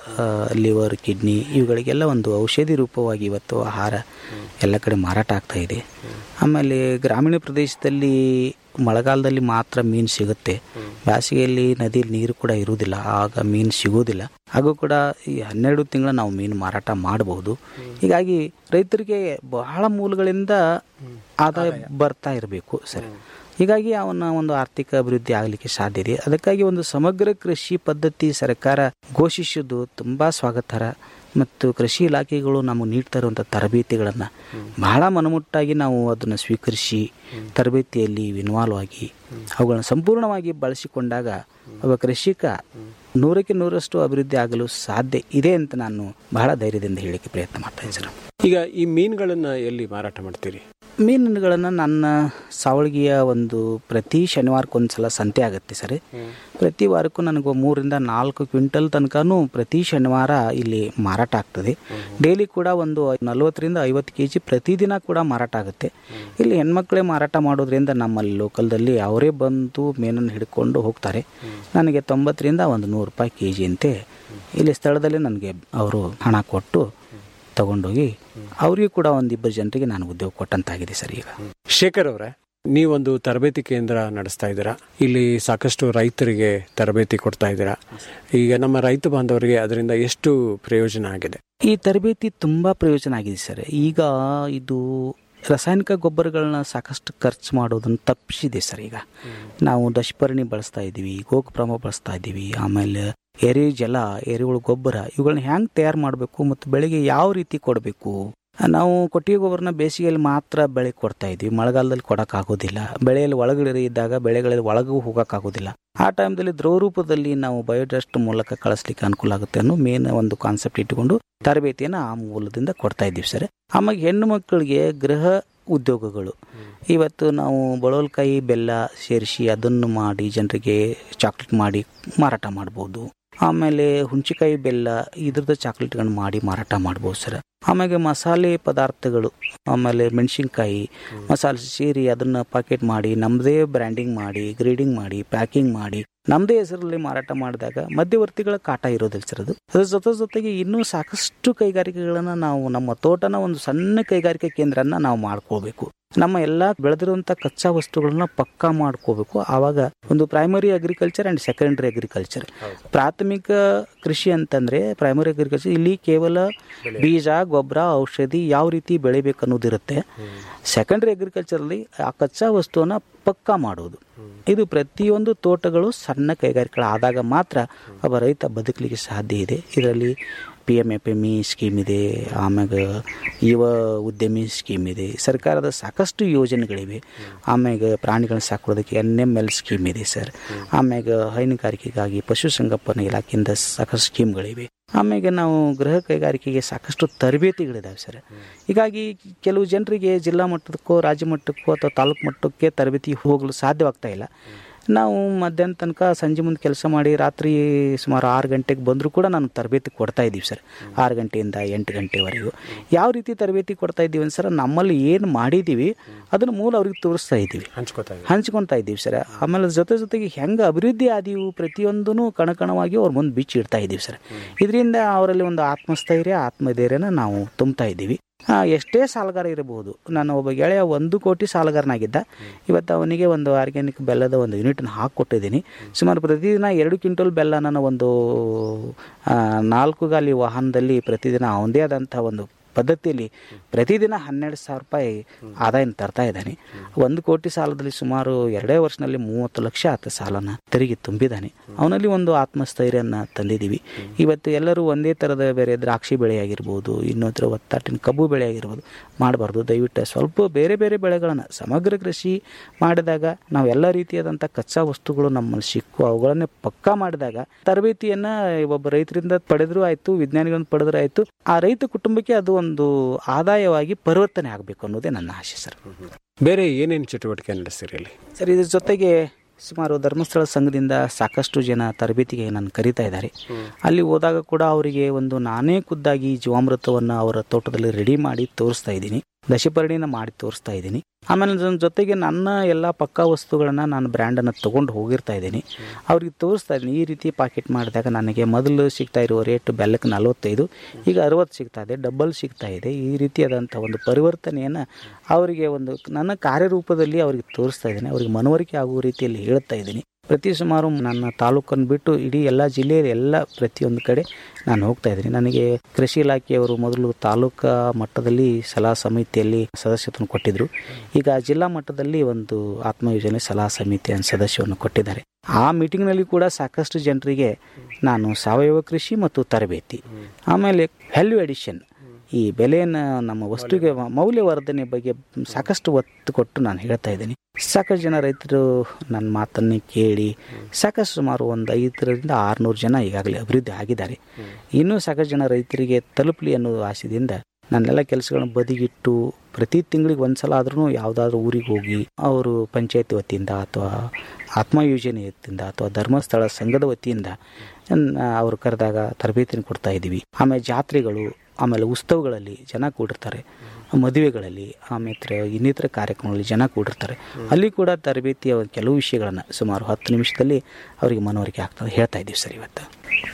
[SPEAKER 26] ಲಿವರ್ ಕಿಡ್ನಿ ಇವುಗಳಿಗೆಲ್ಲ ಒಂದು ಔಷಧಿ ರೂಪವಾಗಿ ಇವತ್ತು ಆಹಾರ ಎಲ್ಲ ಕಡೆ ಮಾರಾಟ ಆಗ್ತಾ ಇದೆ ಆಮೇಲೆ ಗ್ರಾಮೀಣ ಪ್ರದೇಶದಲ್ಲಿ ಮಳೆಗಾಲದಲ್ಲಿ ಮಾತ್ರ ಮೀನು ಸಿಗುತ್ತೆ ಬೇಸಿಗೆಯಲ್ಲಿ ನದಿಯಲ್ಲಿ ನೀರು ಕೂಡ ಇರುವುದಿಲ್ಲ ಆಗ ಮೀನು ಸಿಗೋದಿಲ್ಲ ಹಾಗೂ ಕೂಡ ಈ ಹನ್ನೆರಡು ತಿಂಗಳ ನಾವು ಮೀನು ಮಾರಾಟ ಮಾಡಬಹುದು ಹೀಗಾಗಿ ರೈತರಿಗೆ ಬಹಳ ಮೂಲಗಳಿಂದ ಆದಾಯ ಬರ್ತಾ ಇರಬೇಕು ಸರ್ ಹೀಗಾಗಿ ಅವನ ಒಂದು ಆರ್ಥಿಕ ಅಭಿವೃದ್ಧಿ ಆಗಲಿಕ್ಕೆ ಸಾಧ್ಯ ಇದೆ ಅದಕ್ಕಾಗಿ ಒಂದು ಸಮಗ್ರ ಕೃಷಿ ಪದ್ಧತಿ ಸರ್ಕಾರ ಘೋಷಿಸುವುದು ತುಂಬಾ ಸ್ವಾಗತಾರ್ಹ ಮತ್ತು ಕೃಷಿ ಇಲಾಖೆಗಳು ನಮಗೆ ನೀಡ್ತಾ ಇರುವಂಥ ತರಬೇತಿಗಳನ್ನು ಬಹಳ ಮನಮುಟ್ಟಾಗಿ ನಾವು ಅದನ್ನು ಸ್ವೀಕರಿಸಿ ತರಬೇತಿಯಲ್ಲಿ ಇನ್ವಾಲ್ವ್ ಆಗಿ ಅವುಗಳನ್ನು ಸಂಪೂರ್ಣವಾಗಿ ಬಳಸಿಕೊಂಡಾಗ ಒಬ್ಬ ಕೃಷಿಕ ನೂರಕ್ಕೆ ನೂರಷ್ಟು ಅಭಿವೃದ್ಧಿ ಆಗಲು ಸಾಧ್ಯ ಇದೆ ಅಂತ ನಾನು ಬಹಳ ಧೈರ್ಯದಿಂದ ಹೇಳಲಿಕ್ಕೆ ಪ್ರಯತ್ನ ಮಾಡ್ತಾ ಇದ್ದೀನಿ ಸರ್
[SPEAKER 25] ಈಗ ಈ ಮೀನುಗಳನ್ನ ಎಲ್ಲಿ ಮಾರಾಟ ಮಾಡ್ತೀರಿ
[SPEAKER 26] ಮೀನುಗಳನ್ನು ನನ್ನ ಸಾವಳಗಿಯ ಒಂದು ಪ್ರತಿ ಶನಿವಾರಕ್ಕೊಂದು ಸಲ ಸಂತೆ ಆಗುತ್ತೆ ಸರ್ ಪ್ರತಿ ವಾರಕ್ಕೂ ನನಗೆ ಮೂರಿಂದ ನಾಲ್ಕು ಕ್ವಿಂಟಲ್ ತನಕನೂ ಪ್ರತಿ ಶನಿವಾರ ಇಲ್ಲಿ ಮಾರಾಟ ಆಗ್ತದೆ ಡೈಲಿ ಕೂಡ ಒಂದು ನಲವತ್ತರಿಂದ ಐವತ್ತು ಕೆ ಜಿ ಪ್ರತಿದಿನ ಕೂಡ ಮಾರಾಟ ಆಗುತ್ತೆ ಇಲ್ಲಿ ಹೆಣ್ಮಕ್ಳೇ ಮಾರಾಟ ಮಾಡೋದ್ರಿಂದ ನಮ್ಮಲ್ಲಿ ಲೋಕಲ್ದಲ್ಲಿ ಅವರೇ ಬಂದು ಮೀನನ್ನು ಹಿಡ್ಕೊಂಡು ಹೋಗ್ತಾರೆ ನನಗೆ ತೊಂಬತ್ತರಿಂದ ಒಂದು ನೂರು ರೂಪಾಯಿ ಕೆ ಜಿ ಅಂತೆ ಇಲ್ಲಿ ಸ್ಥಳದಲ್ಲೇ ನನಗೆ ಅವರು ಹಣ ಕೊಟ್ಟು ತಗೊಂಡೋಗಿ ಅವರಿಗೂ ಕೂಡ ಒಂದಿಬ್ಬರು ಜನರಿಗೆ ನಾನು ಉದ್ಯೋಗ ಕೊಟ್ಟಂತಾಗಿದೆ ಸರ್ ಈಗ
[SPEAKER 25] ಶೇಖರ್ ಅವರೇ ನೀವೊಂದು ತರಬೇತಿ ಕೇಂದ್ರ ನಡೆಸ್ತಾ ಇದ್ದೀರಾ ಇಲ್ಲಿ ಸಾಕಷ್ಟು ರೈತರಿಗೆ ತರಬೇತಿ ಕೊಡ್ತಾ ಇದ್ದೀರಾ ಈಗ ನಮ್ಮ ರೈತ ಬಾಂಧವರಿಗೆ ಅದರಿಂದ ಎಷ್ಟು ಪ್ರಯೋಜನ ಆಗಿದೆ
[SPEAKER 26] ಈ ತರಬೇತಿ ತುಂಬ ಪ್ರಯೋಜನ ಆಗಿದೆ ಸರ್ ಈಗ ಇದು ರಾಸಾಯನಿಕ ಗೊಬ್ಬರಗಳನ್ನ ಸಾಕಷ್ಟು ಖರ್ಚು ಮಾಡೋದನ್ನು ತಪ್ಪಿಸಿದೆ ಸರ್ ಈಗ ನಾವು ದಶಪರ್ಣಿ ಬಳಸ್ತಾ ಇದ್ದೀವಿ ಗೋಕುಪ್ರಮ ಬಳಸ್ತಾ ಇದ್ದೀವಿ ಆಮೇಲೆ ಎರೆ ಜಲ ಎರೆಹುಳು ಗೊಬ್ಬರ ಇವುಗಳನ್ನ ಹ್ಯಾಂಗೆ ತಯಾರು ಮಾಡಬೇಕು ಮತ್ತು ಬೆಳೆಗೆ ಯಾವ ರೀತಿ ಕೊಡಬೇಕು ನಾವು ಕೊಟ್ಟಿಗೆ ಗೊಬ್ಬರನ ಬೇಸಿಗೆಯಲ್ಲಿ ಮಾತ್ರ ಬೆಳೆ ಕೊಡ್ತಾ ಇದ್ವಿ ಮಳೆಗಾಲದಲ್ಲಿ ಕೊಡೋಕ್ಕಾಗೋದಿಲ್ಲ ಬೆಳೆಯಲ್ಲಿ ಒಳಗಡೆ ಇದ್ದಾಗ ಬೆಳೆಗಳಲ್ಲಿ ಒಳಗೂ ಹೋಗೋಕ್ಕಾಗೋದಿಲ್ಲ ಆ ಟೈಮ್ದಲ್ಲಿ ದ್ರವ ರೂಪದಲ್ಲಿ ನಾವು ಬಯೋಡಸ್ಟ್ ಮೂಲಕ ಕಳಿಸ್ಲಿಕ್ಕೆ ಅನುಕೂಲ ಆಗುತ್ತೆ ಅನ್ನೋ ಮೇನ್ ಒಂದು ಕಾನ್ಸೆಪ್ಟ್ ಇಟ್ಟುಕೊಂಡು ತರಬೇತಿಯನ್ನು ಆ ಮೂಲದಿಂದ ಕೊಡ್ತಾ ಇದ್ದೀವಿ ಸರ್ ಆಮೇಲೆ ಹೆಣ್ಣು ಮಕ್ಕಳಿಗೆ ಗೃಹ ಉದ್ಯೋಗಗಳು ಇವತ್ತು ನಾವು ಬಳೋಲ್ಕಾಯಿ ಬೆಲ್ಲ ಸೇರಿಸಿ ಅದನ್ನು ಮಾಡಿ ಜನರಿಗೆ ಚಾಕ್ಲೇಟ್ ಮಾಡಿ ಮಾರಾಟ ಮಾಡ್ಬೋದು ಆಮೇಲೆ ಹುಂಚಿಕಾಯಿ ಬೆಲ್ಲ ಇದ್ರದ್ದು ಚಾಕ್ಲೇಟ್ಗಳನ್ನ ಮಾಡಿ ಮಾರಾಟ ಮಾಡ್ಬೋದು ಸರ್ ಆಮೇಲೆ ಮಸಾಲೆ ಪದಾರ್ಥಗಳು ಆಮೇಲೆ ಮೆಣಸಿನ್ಕಾಯಿ ಮಸಾಲೆ ಸೇರಿ ಅದನ್ನು ಪಾಕೆಟ್ ಮಾಡಿ ನಮ್ಮದೇ ಬ್ರ್ಯಾಂಡಿಂಗ್ ಮಾಡಿ ಗ್ರೇಡಿಂಗ್ ಮಾಡಿ ಪ್ಯಾಕಿಂಗ್ ಮಾಡಿ ನಮ್ಮದೇ ಹೆಸರಲ್ಲಿ ಮಾರಾಟ ಮಾಡಿದಾಗ ಮಧ್ಯವರ್ತಿಗಳ ಕಾಟ ಇರೋದಿಲ್ಲ ಸರ್ ಅದು ಅದ್ರ ಜೊತೆ ಜೊತೆಗೆ ಇನ್ನೂ ಸಾಕಷ್ಟು ಕೈಗಾರಿಕೆಗಳನ್ನು ನಾವು ನಮ್ಮ ತೋಟನ ಒಂದು ಸಣ್ಣ ಕೈಗಾರಿಕೆ ಕೇಂದ್ರನ ನಾವು ಮಾಡ್ಕೋಬೇಕು ನಮ್ಮ ಎಲ್ಲ ಬೆಳೆದಿರುವಂಥ ಕಚ್ಚಾ ವಸ್ತುಗಳನ್ನ ಪಕ್ಕಾ ಮಾಡ್ಕೋಬೇಕು ಆವಾಗ ಒಂದು primary agriculture and secondary agriculture ಪ್ರಾಥಮಿಕ ಕೃಷಿ ಅಂತಂದ್ರೆ ಪ್ರೈಮರಿ ಅಗ್ರಿಕಲ್ಚರ್ ಇಲ್ಲಿ ಕೇವಲ ಬೀಜ ಗೊಬ್ಬರ ಔಷಧಿ ಯಾವ ರೀತಿ ಬೆಳಿಬೇಕು ಅನ್ನೋದಿರುತ್ತೆ ಸೆಕೆಂಡರಿ ಅಗ್ರಿಕಲ್ಚರಲ್ಲಿ ಆ ಕಚ್ಚಾ ವಸ್ತುವನ್ನ ಪಕ್ಕಾ ಮಾಡೋದು ಇದು ಪ್ರತಿಯೊಂದು ತೋಟಗಳು ಸಣ್ಣ ಕೈಗಾರಿಕೆಗಳಾದಾಗ ಮಾತ್ರ ಒಬ್ಬ ರೈತ ಬದುಕಲಿಕ್ಕೆ ಸಾಧ್ಯ ಇದೆ ಇದರಲ್ಲಿ P M F M E scheme ಇದೆ ಆಮ್ಯಾಗ ಯುವ ಉದ್ಯಮಿ ಸ್ಕೀಮ್ ಇದೆ ಸರ್ಕಾರದ ಸಾಕಷ್ಟು ಯೋಜನೆಗಳಿವೆ ಆಮ್ಯಾಗ ಪ್ರಾಣಿಗಳನ್ನ ಸಾಕೋದಕ್ಕೆ ಎನ್ ಎಮ್ ಎಲ್ ಸ್ಕೀಮ್ ಇದೆ ಸರ್ ಆಮ್ಯಾಗ ಹೈನುಗಾರಿಕೆಗಾಗಿ ಪಶುಸಂಗೋಪನಾ ಇಲಾಖೆಯಿಂದ ಸಾಕಷ್ಟು ಸ್ಕೀಮ್ಗಳಿವೆ ಆಮ್ಯಾಗ ನಾವು ಗೃಹ ಕೈಗಾರಿಕೆಗೆ ಸಾಕಷ್ಟು ತರಬೇತಿಗಳಿದಾವೆ ಸರ್ ಹೀಗಾಗಿ ಕೆಲವು ಜನರಿಗೆ ಜಿಲ್ಲಾ ಮಟ್ಟಕ್ಕೋ ರಾಜ್ಯ ಮಟ್ಟಕ್ಕೋ ಅಥವಾ ತಾಲೂಕು ಮಟ್ಟಕ್ಕೆ ತರಬೇತಿ ಹೋಗಲು ಸಾಧ್ಯವಾಗ್ತಾ ಇಲ್ಲ ನಾವು ಮಧ್ಯಾಹ್ನ ತನಕ ಸಂಜೆ ಮುಂದೆ ಕೆಲಸ ಮಾಡಿ ರಾತ್ರಿ ಸುಮಾರು ಆರು ಗಂಟೆಗೆ ಬಂದರೂ ಕೂಡ ನಾನು ತರಬೇತಿ ಕೊಡ್ತಾ ಇದ್ದೀವಿ ಸರ್ ಆರು ಗಂಟೆಯಿಂದ ಎಂಟು ಗಂಟೆವರೆಗೂ ಯಾವ ರೀತಿ ತರಬೇತಿ ಕೊಡ್ತಾ ಇದ್ದೀವಿ ಸರ್ ನಮ್ಮಲ್ಲಿ ಏನು ಮಾಡಿದ್ದೀವಿ ಅದನ್ನು ಮೂಲ ಅವ್ರಿಗೆ ತೋರಿಸ್ತಾ ಇದ್ದೀವಿ
[SPEAKER 25] ಹಂಚ್ಕೋತಾ
[SPEAKER 26] ಹಂಚ್ಕೊತಾ ಇದ್ದೀವಿ ಸರ್ ಆಮೇಲೆ ಜೊತೆ ಜೊತೆಗೆ ಹೆಂಗೆ ಅಭಿವೃದ್ಧಿ ಆದೀವು ಪ್ರತಿಯೊಂದೂ ಕಣಕಣವಾಗಿ ಅವ್ರ ಮುಂದೆ ಬಿಚ್ಚಿ ಇಡ್ತಾ ಇದ್ದೀವಿ ಸರ್ ಇದರಿಂದ ಅವರಲ್ಲಿ ಒಂದು ಆತ್ಮಸ್ಥೈರ್ಯ ಆತ್ಮಧೈರ್ಯನ ನಾವು ತುಂಬ್ತಾ ಇದ್ದೀವಿ ಆ, ಎಷ್ಟೇ ಸಾಲಗಾರ ಇರಬಹುದು ನಾನು ಒಬ್ಬ ಗೆಳೆಯ ಒಂದು ಕೋಟಿ ಸಾಲಗಾರನಾಗಿದ್ದ ಇವತ್ತು ಅವನಿಗೆ ಒಂದು ಆರ್ಗ್ಯಾನಿಕ್ ಬೆಲ್ಲದ ಒಂದು ಯೂನಿಟ್ನ ಹಾಕಿಕೊಟ್ಟಿದ್ದೀನಿ ಸುಮಾರು ಪ್ರತಿದಿನ ಎರಡು ಕ್ವಿಂಟಲ್ ಬೆಲ್ಲ ನಾನು ಒಂದು ಆ, ನಾಲ್ಕು ಗಾಲಿ ವಾಹನದಲ್ಲಿ ಪ್ರತಿದಿನ ಅವನದೇ ಆದಂಥ ಒಂದು ಪದ್ಧತಿಯಲ್ಲಿ ಪ್ರತಿದಿನ ಹನ್ನೆರಡು ಸಾವಿರ ರೂಪಾಯಿ ಆದಾಯ ತರ್ತಾ ಇದ್ದಾನೆ ಒಂದು ಕೋಟಿ ಸಾಲದಲ್ಲಿ ಸುಮಾರು ಎರಡೇ ವರ್ಷದಲ್ಲಿ ಮೂವತ್ತು ಲಕ್ಷ ಆತ ಸಾಲನ ತೆರಿಗೆ ತುಂಬಿದ್ದಾನೆ ಅವನಲ್ಲಿ ಒಂದು ಆತ್ಮಸ್ಥೈರ್ಯನ ತಂದಿದ್ದೀವಿ ಇವತ್ತು ಎಲ್ಲರೂ ಒಂದೇ ಥರದ ಬೇರೆ ದ್ರಾಕ್ಷಿ ಬೆಳೆ ಆಗಿರ್ಬೋದು ಇನ್ನೊಂದರ ಒತ್ತಾಟಿನ ಕಬ್ಬು ಬೆಳೆ ಆಗಿರ್ಬೋದು ಮಾಡಬಾರ್ದು ದಯವಿಟ್ಟು ಸ್ವಲ್ಪ ಬೇರೆ ಬೇರೆ ಬೆಳೆಗಳನ್ನು ಸಮಗ್ರ ಕೃಷಿ ಮಾಡಿದಾಗ ನಾವು ಎಲ್ಲ ರೀತಿಯಾದಂಥ ಕಚ್ಚಾ ವಸ್ತುಗಳು ನಮ್ಮಲ್ಲಿ ಸಿಕ್ಕು ಅವುಗಳನ್ನೇ ಪಕ್ಕಾ ಮಾಡಿದಾಗ ತರಬೇತಿಯನ್ನ ಒಬ್ಬ ರೈತರಿಂದ ಪಡೆದರೂ ಆಯ್ತು ವಿಜ್ಞಾನಿಗಳನ್ನು ಪಡೆದ್ರೆ ಆಯ್ತು ಆ ರೈತ ಕುಟುಂಬಕ್ಕೆ ಅದು ಒಂದು ಆದಾಯವಾಗಿ ಪರಿವರ್ತನೆ ಆಗಬೇಕು ಅನ್ನೋದೇ ನನ್ನ ಆಶೆ ಸರ್
[SPEAKER 25] ಬೇರೆ ಏನೇನು ಚಟುವಟಿಕೆ ನಡೆಸ್ತೀರಿ ಇಲ್ಲಿ
[SPEAKER 26] ಸರ್ ಇದ್ರ ಜೊತೆಗೆ ಸುಮಾರು ಧರ್ಮಸ್ಥಳ ಸಂಘದಿಂದ ಸಾಕಷ್ಟು ಜನ ತರಬೇತಿಗೆ ನಾನು ಕರೀತಾ ಇದ್ದಾರೆ ಅಲ್ಲಿ ಹೋದಾಗ ಕೂಡ ಅವರಿಗೆ ಒಂದು ನಾನೇ ಖುದ್ದಾಗಿ ಜೀವಾಮೃತವನ್ನು ಅವರ ತೋಟದಲ್ಲಿ ರೆಡಿ ಮಾಡಿ ತೋರಿಸ್ತಾ ಇದ್ದೀನಿ ದಶಪರ್ಣಿನ ಮಾಡಿ ತೋರಿಸ್ತಾ ಇದ್ದೀನಿ ಆಮೇಲೆ ನನ್ನ ಜೊತೆಗೆ ನನ್ನ ಎಲ್ಲ ಪಕ್ಕಾ ವಸ್ತುಗಳನ್ನು ನಾನು ಬ್ರ್ಯಾಂಡನ್ನು ತೊಗೊಂಡು ಹೋಗಿರ್ತಾ ಇದ್ದೀನಿ ಅವ್ರಿಗೆ ತೋರಿಸ್ತಾ ಇದ್ದೀನಿ ಈ ರೀತಿ ಪಾಕೆಟ್ ಮಾಡಿದಾಗ ನನಗೆ ಮೊದಲು ಸಿಗ್ತಾ ಇರುವ ರೇಟ್ ಬೆಲ್ಲಕ್ಕೆ ನಲವತ್ತೈದು ಈಗ ಅರವತ್ತು ಸಿಗ್ತಾ ಇದೆ ಡಬಲ್ ಸಿಗ್ತಾ ಇದೆ ಈ ರೀತಿಯಾದಂಥ ಒಂದು ಪರಿವರ್ತನೆಯನ್ನು ಅವರಿಗೆ ಒಂದು ನನ್ನ ಕಾರ್ಯರೂಪದಲ್ಲಿ ಅವರಿಗೆ ತೋರಿಸ್ತಾ ಇದ್ದೀನಿ ಅವರಿಗೆ ಮನವರಿಕೆ ಆಗುವ ರೀತಿಯಲ್ಲಿ ಹೇಳ್ತಾ ಇದ್ದೀನಿ ಪ್ರತಿ ಸುಮಾರು ನನ್ನ ತಾಲೂಕನ್ನು ಬಿಟ್ಟು ಇಡೀ ಎಲ್ಲ ಜಿಲ್ಲೆಯಲ್ಲಿ ಎಲ್ಲ ಪ್ರತಿಯೊಂದು ಕಡೆ ನಾನು ಹೋಗ್ತಾ ಇದ್ದೀನಿ ನನಗೆ ಕೃಷಿ ಇಲಾಖೆಯವರು ಮೊದಲು ತಾಲೂಕಾ ಮಟ್ಟದಲ್ಲಿ ಸಲಹಾ ಸಮಿತಿಯಲ್ಲಿ ಸದಸ್ಯತ್ವವನ್ನು ಕೊಟ್ಟಿದ್ರು ಈಗ ಜಿಲ್ಲಾ ಮಟ್ಟದಲ್ಲಿ ಒಂದು ಆತ್ಮ ಯೋಜನೆ ಸಲಹಾ ಸಮಿತಿಯ ಸದಸ್ಯವನ್ನು ಕೊಟ್ಟಿದ್ದಾರೆ ಆ ಮೀಟಿಂಗ್ನಲ್ಲಿ ಕೂಡ ಸಾಕಷ್ಟು ಜನರಿಗೆ ನಾನು ಸಾವಯವ ಕೃಷಿ ಮತ್ತು ತರಬೇತಿ ಆಮೇಲೆ ವ್ಯಾಲ್ಯೂ ಎಡಿಷನ್ ಈ ಬೆಲೆಯನ್ನು ನಮ್ಮ ವಸ್ತುಗೆ ಮ- ಮೌಲ್ಯವರ್ಧನೆ ಬಗ್ಗೆ ಸಾಕಷ್ಟು ಒತ್ತು ಕೊಟ್ಟು ನಾನು ಹೇಳ್ತಾ ಇದ್ದೀನಿ ಸಾಕಷ್ಟು ಜನ ರೈತರು ನನ್ನ ಮಾತನ್ನು ಕೇಳಿ ಸಾಕಷ್ಟು ಸುಮಾರು ಒಂದು ಐದರಿಂದ ಆರುನೂರು ಜನ ಈಗಾಗಲೇ ಅಭಿವೃದ್ಧಿ ಆಗಿದ್ದಾರೆ ಇನ್ನೂ ಸಾಕಷ್ಟು ಜನ ರೈತರಿಗೆ ತಲುಪಲಿ ಅನ್ನೋ ಆಸೆಯಿಂದ ನನ್ನೆಲ್ಲ ಕೆಲಸಗಳನ್ನ ಬದಿಗಿಟ್ಟು ಪ್ರತಿ ತಿಂಗಳಿಗೆ ಒಂದ್ಸಲ ಆದ್ರೂ ಯಾವುದಾದ್ರೂ ಊರಿಗೆ ಹೋಗಿ ಅವರು ಪಂಚಾಯತಿ ವತಿಯಿಂದ ಅಥವಾ ಆತ್ಮ ಯೋಜನೆ ವತಿಯಿಂದ ಅಥವಾ ಧರ್ಮಸ್ಥಳ ಸಂಘದ ವತಿಯಿಂದ ಅವರು ಕರೆದಾಗ ತರಬೇತಿನ ಕೊಡ್ತಾ ಇದ್ದೀವಿ ಆಮೇಲೆ ಜಾತ್ರೆಗಳು ಆಮೇಲೆ ಉತ್ಸವಗಳಲ್ಲಿ ಜನ ಕೂಡಿರ್ತಾರೆ ಮದುವೆಗಳಲ್ಲಿ ಆಮೇಲೆ ಇನ್ನಿತರ ಕಾರ್ಯಕ್ರಮಗಳಲ್ಲಿ ಜನ ಕೂಡಿರ್ತಾರೆ ಅಲ್ಲಿ ಕೂಡ ತರಬೇತಿಯ ಕೆಲವು ವಿಷಯಗಳನ್ನು ಸುಮಾರು ಹತ್ತು ನಿಮಿಷದಲ್ಲಿ ಅವರಿಗೆ ಮನವರಿಕೆ ಆಗ್ತದೆ ಹೇಳ್ತಾ ಇದ್ದೀವಿ ಸರ್ ಇವತ್ತು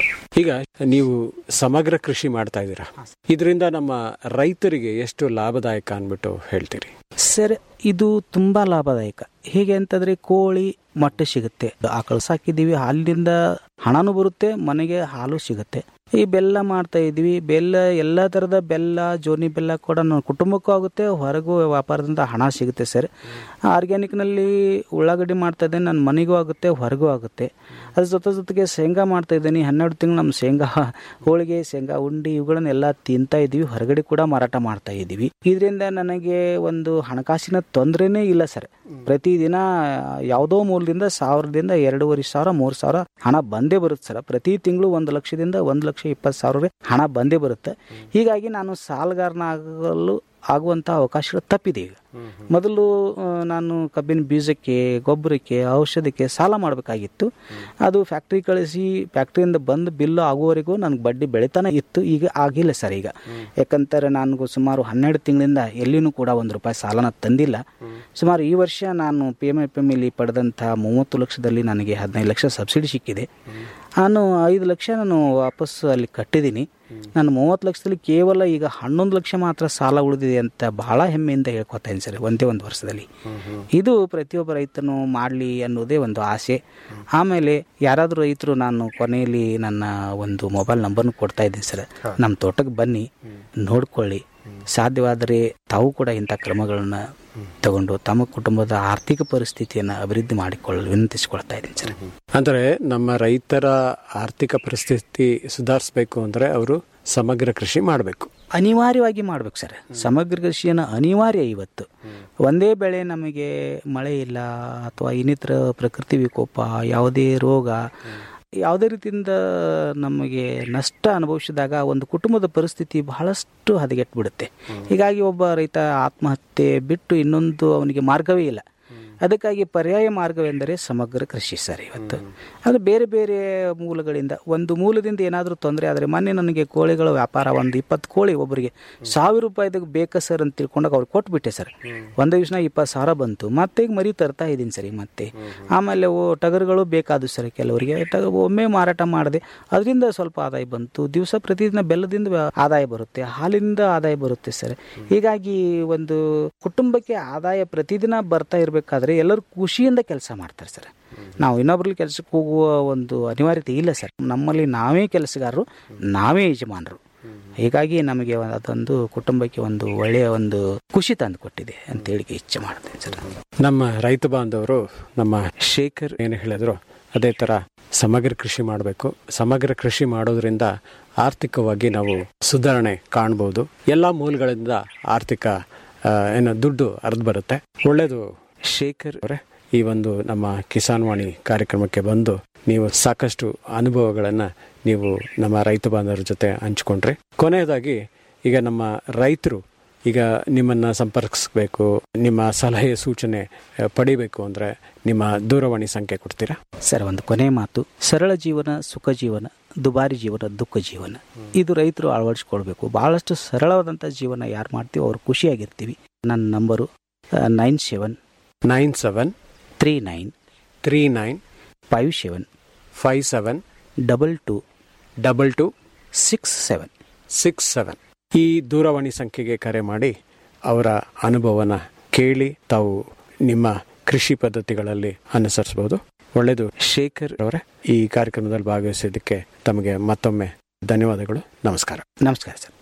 [SPEAKER 25] ಈಗ ನೀವು ಸಮಗ್ರ ಕೃಷಿ ಮಾಡ್ತಾ ಇದ್ದೀರಾ ಇದರಿಂದ ನಮ್ಮ ರೈತರಿಗೆ ಎಷ್ಟು ಲಾಭದಾಯಕ ಅಂದ್ಬಿಟ್ಟು ಹೇಳ್ತೀರಿ
[SPEAKER 26] ಸರ್ ಇದು ತುಂಬಾ ಲಾಭದಾಯಕ ಹೇಗೆ ಅಂತಂದ್ರೆ ಕೋಳಿ ಮೊಟ್ಟೆ ಸಿಗುತ್ತೆ ಆಕಳು ಸಾಕಿದ್ದೀವಿ ಹಾಲಿನಿಂದ ಹಣನೂ ಬರುತ್ತೆ ಮನೆಗೆ ಹಾಲು ಸಿಗುತ್ತೆ ಈ ಬೆಲ್ಲ ಮಾಡ್ತಾ ಇದೀವಿ ಬೆಲ್ಲ ಎಲ್ಲ ಥರದ ಬೆಲ್ಲ ಜೋನಿ ಬೆಲ್ಲ ಕೂಡ ನನ್ನ ಕುಟುಂಬಕ್ಕೂ ಆಗುತ್ತೆ ಹೊರಗೂ ವ್ಯಾಪಾರದಿಂದ ಹಣ ಸಿಗುತ್ತೆ ಸರ್ ಆರ್ಗ್ಯಾನಿಕ್ನಲ್ಲಿ ಉಳ್ಳಾಗಡ್ಡಿ ಮಾಡ್ತಾ ಇದ್ದೇನೆ ನನ್ನ ಮನೆಗೂ ಆಗುತ್ತೆ ಹೊರಗೂ ಆಗುತ್ತೆ ಅದ್ರ ಜೊತೆ ಜೊತೆಗೆ ಶೇಂಗಾ ಮಾಡ್ತಾ ಇದ್ದೀನಿ ಹನ್ನೆರಡು ತಿಂಗಳು ನಮ್ಮ ಶೇಂಗಾ ಹೋಳಿಗೆ ಶೇಂಗಾ ಉಂಡಿ ಇವುಗಳನ್ನೆಲ್ಲ ತಿಂತಾ ಇದ್ದೀವಿ ಹೊರಗಡೆ ಕೂಡ ಮಾರಾಟ ಮಾಡ್ತಾ ಇದ್ದೀವಿ ಇದರಿಂದ ನನಗೆ ಒಂದು ಹಣಕಾಸಿನ ತೊಂದರೆನೇ ಇಲ್ಲ ಸರ್ ಪ್ರತಿದಿನ ಯಾವುದೋ ಮೂಲದಿಂದ ಸಾವಿರದಿಂದ ಎರಡೂವರೆ ಸಾವಿರ ಮೂರು ಸಾವಿರ ಹಣ ಬಂದೇ ಬರುತ್ತೆ ಸರ್ ಪ್ರತಿ ತಿಂಗಳು ಒಂದು ಲಕ್ಷದಿಂದ ಒಂದು ಲಕ್ಷ ಇಪ್ಪತ್ತು ಸಾವಿರ ಹಣ ಬಂದೇ ಬರುತ್ತೆ ಹೀಗಾಗಿ ನಾನು ಸಾಲಗಾರನಾಗಲು ಆಗುವಂಥ ಅವಕಾಶಗಳು ತಪ್ಪಿದೆ ಈಗ ಮೊದಲು ಆ, ನಾನು ಕಬ್ಬಿನ ಬೀಜಕ್ಕೆ ಗೊಬ್ಬರಕ್ಕೆ ಔಷಧಕ್ಕೆ ಸಾಲ ಮಾಡಬೇಕಾಗಿತ್ತು ಅದು ಫ್ಯಾಕ್ಟ್ರಿ ಕಳಿಸಿ ಫ್ಯಾಕ್ಟ್ರಿಯಿಂದ ಬಂದು ಬಿಲ್ಲು ಆಗುವವರೆಗೂ ನನಗೆ ಬಡ್ಡಿ ಬೆಳಿತಾನೆ ಇತ್ತು ಈಗ ಆಗಿಲ್ಲ ಸರ್ ಈಗ ಯಾಕಂತಾರೆ ನಾನು ಸುಮಾರು ಹನ್ನೆರಡು ತಿಂಗಳಿಂದ ಎಲ್ಲಿನೂ ಕೂಡ ಒಂದು ರೂಪಾಯಿ ಸಾಲನ ತಂದಿಲ್ಲ ಸುಮಾರು ಈ ವರ್ಷ ನಾನು ಪಿ ಎಮ್ ಎಫ್ ಎಮ್ ಇಲ್ಲಿ ಪಡೆದಂಥ ಮೂವತ್ತು ಲಕ್ಷದಲ್ಲಿ ನನಗೆ ಹದಿನೈದು ಲಕ್ಷ ಸಬ್ಸಿಡಿ ಸಿಕ್ಕಿದೆ ನಾನು ಐದು ಲಕ್ಷ ನಾನು ವಾಪಸ್ ಅಲ್ಲಿ ಕಟ್ಟಿದ್ದೀನಿ ನಾನು ಮೂವತ್ತು ಲಕ್ಷದಲ್ಲಿ ಕೇವಲ ಈಗ ಹನ್ನೊಂದು ಲಕ್ಷ ಮಾತ್ರ ಸಾಲ ಉಳಿದಿದೆ ಅಂತ ಬಹಳ ಹೆಮ್ಮೆಯಿಂದ ಹೇಳ್ಕೊತಾ ಇದ್ದೀನಿ ಸರ್ ಒಂದೇ ಒಂದು ವರ್ಷದಲ್ಲಿ ಇದು ಪ್ರತಿಯೊಬ್ಬ ರೈತನು ಮಾಡಲಿ ಅನ್ನೋದೇ ಒಂದು ಆಸೆ ಆಮೇಲೆ ಯಾರಾದರೂ ರೈತರು ನಾನು ಕೊನೆಯಲ್ಲಿ ನನ್ನ ಒಂದು ಮೊಬೈಲ್ ನಂಬರ್ನು ಕೊಡ್ತಾ ಇದ್ದೀನಿ ಸರ್ ನಮ್ಮ ತೋಟಕ್ಕೆ ಬನ್ನಿ ನೋಡ್ಕೊಳ್ಳಿ ಸಾಧ್ಯವಾದರೆ ತಾವು ಕೂಡ ಇಂಥ ಕ್ರಮಗಳನ್ನ ತಗೊಂಡು ತಮ್ಮ ಕುಟುಂಬದ ಆರ್ಥಿಕ ಪರಿಸ್ಥಿತಿಯನ್ನು ಅಭಿವೃದ್ಧಿ ಮಾಡಿಕೊಳ್ಳಲು ವಿನಂತಿಸಿಕೊಳ್ತಾ ಇದ್ದೀನಿ ಸರ್
[SPEAKER 25] ಅಂದರೆ ನಮ್ಮ ರೈತರ ಆರ್ಥಿಕ ಪರಿಸ್ಥಿತಿ ಸುಧಾರಿಸಬೇಕು ಅಂದರೆ ಅವರು ಸಮಗ್ರ ಕೃಷಿ ಮಾಡಬೇಕು
[SPEAKER 26] ಅನಿವಾರ್ಯವಾಗಿ ಮಾಡ್ಬೇಕು ಸರ್ ಸಮಗ್ರ ಕೃಷಿಯನ್ನು ಅನಿವಾರ್ಯ ಇವತ್ತು ಒಂದೇ ಬೆಳೆ ನಮಗೆ ಮಳೆ ಇಲ್ಲ ಅಥವಾ ಇನ್ನಿತರ ಪ್ರಕೃತಿ ವಿಕೋಪ ಯಾವುದೇ ರೋಗ ಯಾವುದೇ ರೀತಿಯಿಂದ ನಮಗೆ ನಷ್ಟ ಅನುಭವಿಸಿದಾಗ ಒಂದು ಕುಟುಂಬದ ಪರಿಸ್ಥಿತಿ ಬಹಳಷ್ಟು ಹದಗೆಟ್ಟು ಬಿಡುತ್ತೆ ಹೀಗಾಗಿ ಒಬ್ಬ ರೈತ ಆತ್ಮಹತ್ಯೆ ಬಿಟ್ಟು ಇನ್ನೊಂದು ಅವನಿಗೆ ಮಾರ್ಗವೇ ಇಲ್ಲ ಅದಕ್ಕಾಗಿ ಪರ್ಯಾಯ ಮಾರ್ಗವೆಂದರೆ ಸಮಗ್ರ ಕೃಷಿ ಸರ್ ಇವತ್ತು ಅದು ಬೇರೆ ಬೇರೆ ಮೂಲಗಳಿಂದ ಒಂದು ಮೂಲದಿಂದ ಏನಾದರೂ ತೊಂದರೆ ಆದರೆ ಮೊನ್ನೆ ನನಗೆ ಕೋಳಿಗಳ ವ್ಯಾಪಾರ ಒಂದು ಇಪ್ಪತ್ತು ಕೋಳಿ ಒಬ್ಬರಿಗೆ ಸಾವಿರ ರೂಪಾಯಿದಾಗ ಬೇಕಾ ಸರ್ ಅಂತ ತಿಳ್ಕೊಂಡಾಗ ಅವ್ರಿಗೆ ಕೊಟ್ಬಿಟ್ಟೆ ಸರ್ ಒಂದು ದಿವಸ ಇಪ್ಪತ್ತು ಸಾವಿರ ಬಂತು ಮತ್ತೆ ಈಗ ಮರಿ ತರ್ತಾ ಇದ್ದೀನಿ ಸರಿ ಮತ್ತೆ ಆಮೇಲೆ ಓ ಟಗರುಗಳು ಬೇಕಾದವು ಸರ್ ಕೆಲವರಿಗೆ ಟಗ ಒಮ್ಮೆ ಮಾರಾಟ ಮಾಡಿದೆ ಅದರಿಂದ ಸ್ವಲ್ಪ ಆದಾಯ ಬಂತು ದಿವಸ ಪ್ರತಿದಿನ ಬೆಲ್ಲದಿಂದ ವ್ಯ- ಆದಾಯ ಬರುತ್ತೆ ಹಾಲಿನಿಂದ ಆದಾಯ ಬರುತ್ತೆ ಸರ್ ಹೀಗಾಗಿ ಒಂದು ಕುಟುಂಬಕ್ಕೆ ಆದಾಯ ಪ್ರತಿದಿನ ಬರ್ತಾ ಇರಬೇಕಾದ್ರೆ ಎಲ್ಲರೂ ಖುಷಿಯಿಂದ ಕೆಲಸ ಮಾಡ್ತಾರೆ ಸರ್ ನಾವು ಇನ್ನೊಬ್ರಲ್ಲಿ ಕೆಲಸಕ್ಕೆ ಹೋಗುವ ಒಂದು ಅನಿವಾರ್ಯತೆ ಇಲ್ಲ ಸರ್ ನಮ್ಮಲ್ಲಿ ನಾವೇ ಕೆಲಸಗಾರರು ನಾವೇ ಯಜಮಾನರು ಹೀಗಾಗಿ ನಮಗೆ ಅದೊಂದು ಕುಟುಂಬಕ್ಕೆ ಒಂದು ಒಳ್ಳೆಯ ಒಂದು ಖುಷಿ ತಂದು ಕೊಟ್ಟಿದೆ ಅಂತ ಹೇಳಿ ಇಚ್ಛೆ ಮಾಡ್ತೇನೆ ಸರ್
[SPEAKER 25] ನಮ್ಮ ರೈತ ಬಾಂಧವರು ನಮ್ಮ ಶೇಖರ್ ಏನು ಹೇಳಿದ್ರು ಅದೇ ತರ ಸಮಗ್ರ ಕೃಷಿ ಮಾಡಬೇಕು ಸಮಗ್ರ ಕೃಷಿ ಮಾಡೋದ್ರಿಂದ ಆರ್ಥಿಕವಾಗಿ ನಾವು ಸುಧಾರಣೆ ಕಾಣಬಹುದು ಎಲ್ಲಾ ಮೂಲಗಳಿಂದ ಆರ್ಥಿಕ ಆ, ಏನು ದುಡ್ಡು ಹರಿದು ಬರುತ್ತೆ ಒಳ್ಳೇದು ಶೇಖರ್ ಅವರೇ ಈ ಒಂದು ನಮ್ಮ ಕಿಸಾನ್ ವಾಣಿ ಕಾರ್ಯಕ್ರಮಕ್ಕೆ ಬಂದು ನೀವು ಸಾಕಷ್ಟು ಅನುಭವಗಳನ್ನ ನೀವು ನಮ್ಮ ರೈತ ಬಾಂಧವರ ಜೊತೆ ಹಂಚ್ಕೊಂಡ್ರಿ ಕೊನೆಯದಾಗಿ ಈಗ ನಮ್ಮ ರೈತರು ಈಗ ನಿಮ್ಮನ್ನ ಸಂಪರ್ಕಿಸಬೇಕು ನಿಮ್ಮ ಸಲಹೆ ಸೂಚನೆ ಆ, ಪಡಿಬೇಕು ಅಂದ್ರೆ ನಿಮ್ಮ ದೂರವಾಣಿ ಸಂಖ್ಯೆ ಕೊಡ್ತೀರಾ
[SPEAKER 26] ಸರ್ ಒಂದು ಕೊನೆ ಮಾತು ಸರಳ ಜೀವನ ಸುಖ ಜೀವನ ದುಬಾರಿ ಜೀವನ ದುಃಖ ಜೀವನ ಇದು ರೈತರು ಅಳವಡಿಸ್ಕೊಳ್ಬೇಕು ಬಹಳಷ್ಟು ಸರಳವಾದಂಥ ಜೀವನ ಯಾರು ಮಾಡ್ತೀವಿ ಅವ್ರು ಖುಷಿಯಾಗಿರ್ತೀವಿ ನನ್ನ ನಂಬರು nine seven
[SPEAKER 25] nine seven
[SPEAKER 26] three nine
[SPEAKER 25] three nine
[SPEAKER 26] five seven
[SPEAKER 25] five seven
[SPEAKER 26] double two
[SPEAKER 25] double two
[SPEAKER 26] six seven
[SPEAKER 25] six seven ಈ ದೂರವಾಣಿ ಸಂಖ್ಯೆಗೆ ಕರೆ ಮಾಡಿ ಅವರ ಅನುಭವನ ಕೇಳಿ ತಾವು ನಿಮ್ಮ ಕೃಷಿ ಪದ್ಧತಿಗಳಲ್ಲಿ ಅನುಸರಿಸಬಹುದು ಒಳ್ಳೆಯದು ಶೇಖರ್ ಅವರೇ ಈ ಕಾರ್ಯಕ್ರಮದಲ್ಲಿ ಭಾಗವಹಿಸಿದ್ದಕ್ಕೆ ತಮಗೆ ಮತ್ತೊಮ್ಮೆ ಧನ್ಯವಾದಗಳು ನಮಸ್ಕಾರ
[SPEAKER 26] ನಮಸ್ಕಾರ ಸರ್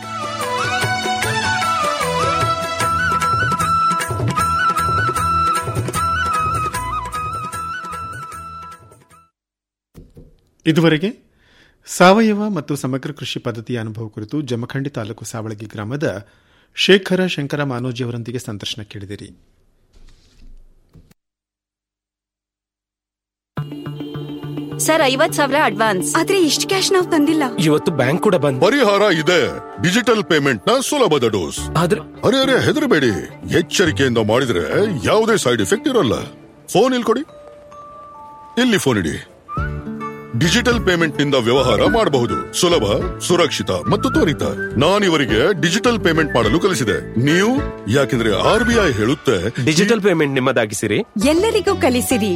[SPEAKER 24] ಇದುವರೆಗೆ ಸಾವಯವ ಮತ್ತು ಸಮಗ್ರ ಕೃಷಿ ಪದ್ಧತಿಯ ಅನುಭವ ಕುರಿತು ಜಮಖಂಡಿ ತಾಲೂಕು ಸಾವಳಗಿ ಗ್ರಾಮದ ಶೇಖರ ಶಂಕರ ಮಾನೋಜಿ ಅವರೊಂದಿಗೆ ಸಂದರ್ಶನ ಕೇಳಿದಿರಿ
[SPEAKER 1] ಸರ್ ಐವತ್ ಸಾವಿರ ಅಡ್ವಾನ್ಸ್ ಆದ್ರೆ ಇಷ್ಟು ಕ್ಯಾಶ್ ನಾವು ತಂದಿಲ್ಲ
[SPEAKER 2] ಇವತ್ತು ಬ್ಯಾಂಕ್ ಕೂಡ ಬಂದ್
[SPEAKER 3] ಪರಿಹಾರ ಇದೆ ಡಿಜಿಟಲ್ ಪೇಮೆಂಟ್ ನ ಸುಲಭದ ಡೋಸ್
[SPEAKER 2] ಆದ್ರೆ
[SPEAKER 3] ಅರೆ ಅರೆ ಹೆದರಬೇಡಿ ಎಚ್ಚರಿಕೆಯಿಂದ ಮಾಡಿದ್ರೆ ಯಾವುದೇ ಸೈಡ್ ಎಫೆಕ್ಟ್ ಇರಲ್ಲ ಫೋನ್ ಇಲ್ಲಿ ಕೊಡಿ ಇಲ್ಲಿ ಫೋನ್ ಇಡಿ ಡಿಜಿಟಲ್ ಪೇಮೆಂಟ್ ನಿಂದ ವ್ಯವಹಾರ ಮಾಡಬಹುದು ಸುಲಭ ಸುರಕ್ಷಿತ ಮತ್ತು ತ್ವರಿತ ನಾನಿವರಿಗೆ ಡಿಜಿಟಲ್ ಪೇಮೆಂಟ್ ಮಾಡಲು ಕಲಿಸಿದೆ ನೀವು ಯಾಕೆಂದ್ರೆ ಆರ್ ಬಿ ಐ ಹೇಳುತ್ತೆ
[SPEAKER 2] ಡಿಜಿಟಲ್ ಪೇಮೆಂಟ್ ನಿಮ್ಮದಾಗಿಸಿರಿ
[SPEAKER 23] ಎಲ್ಲರಿಗೂ ಕಲಿಸಿರಿ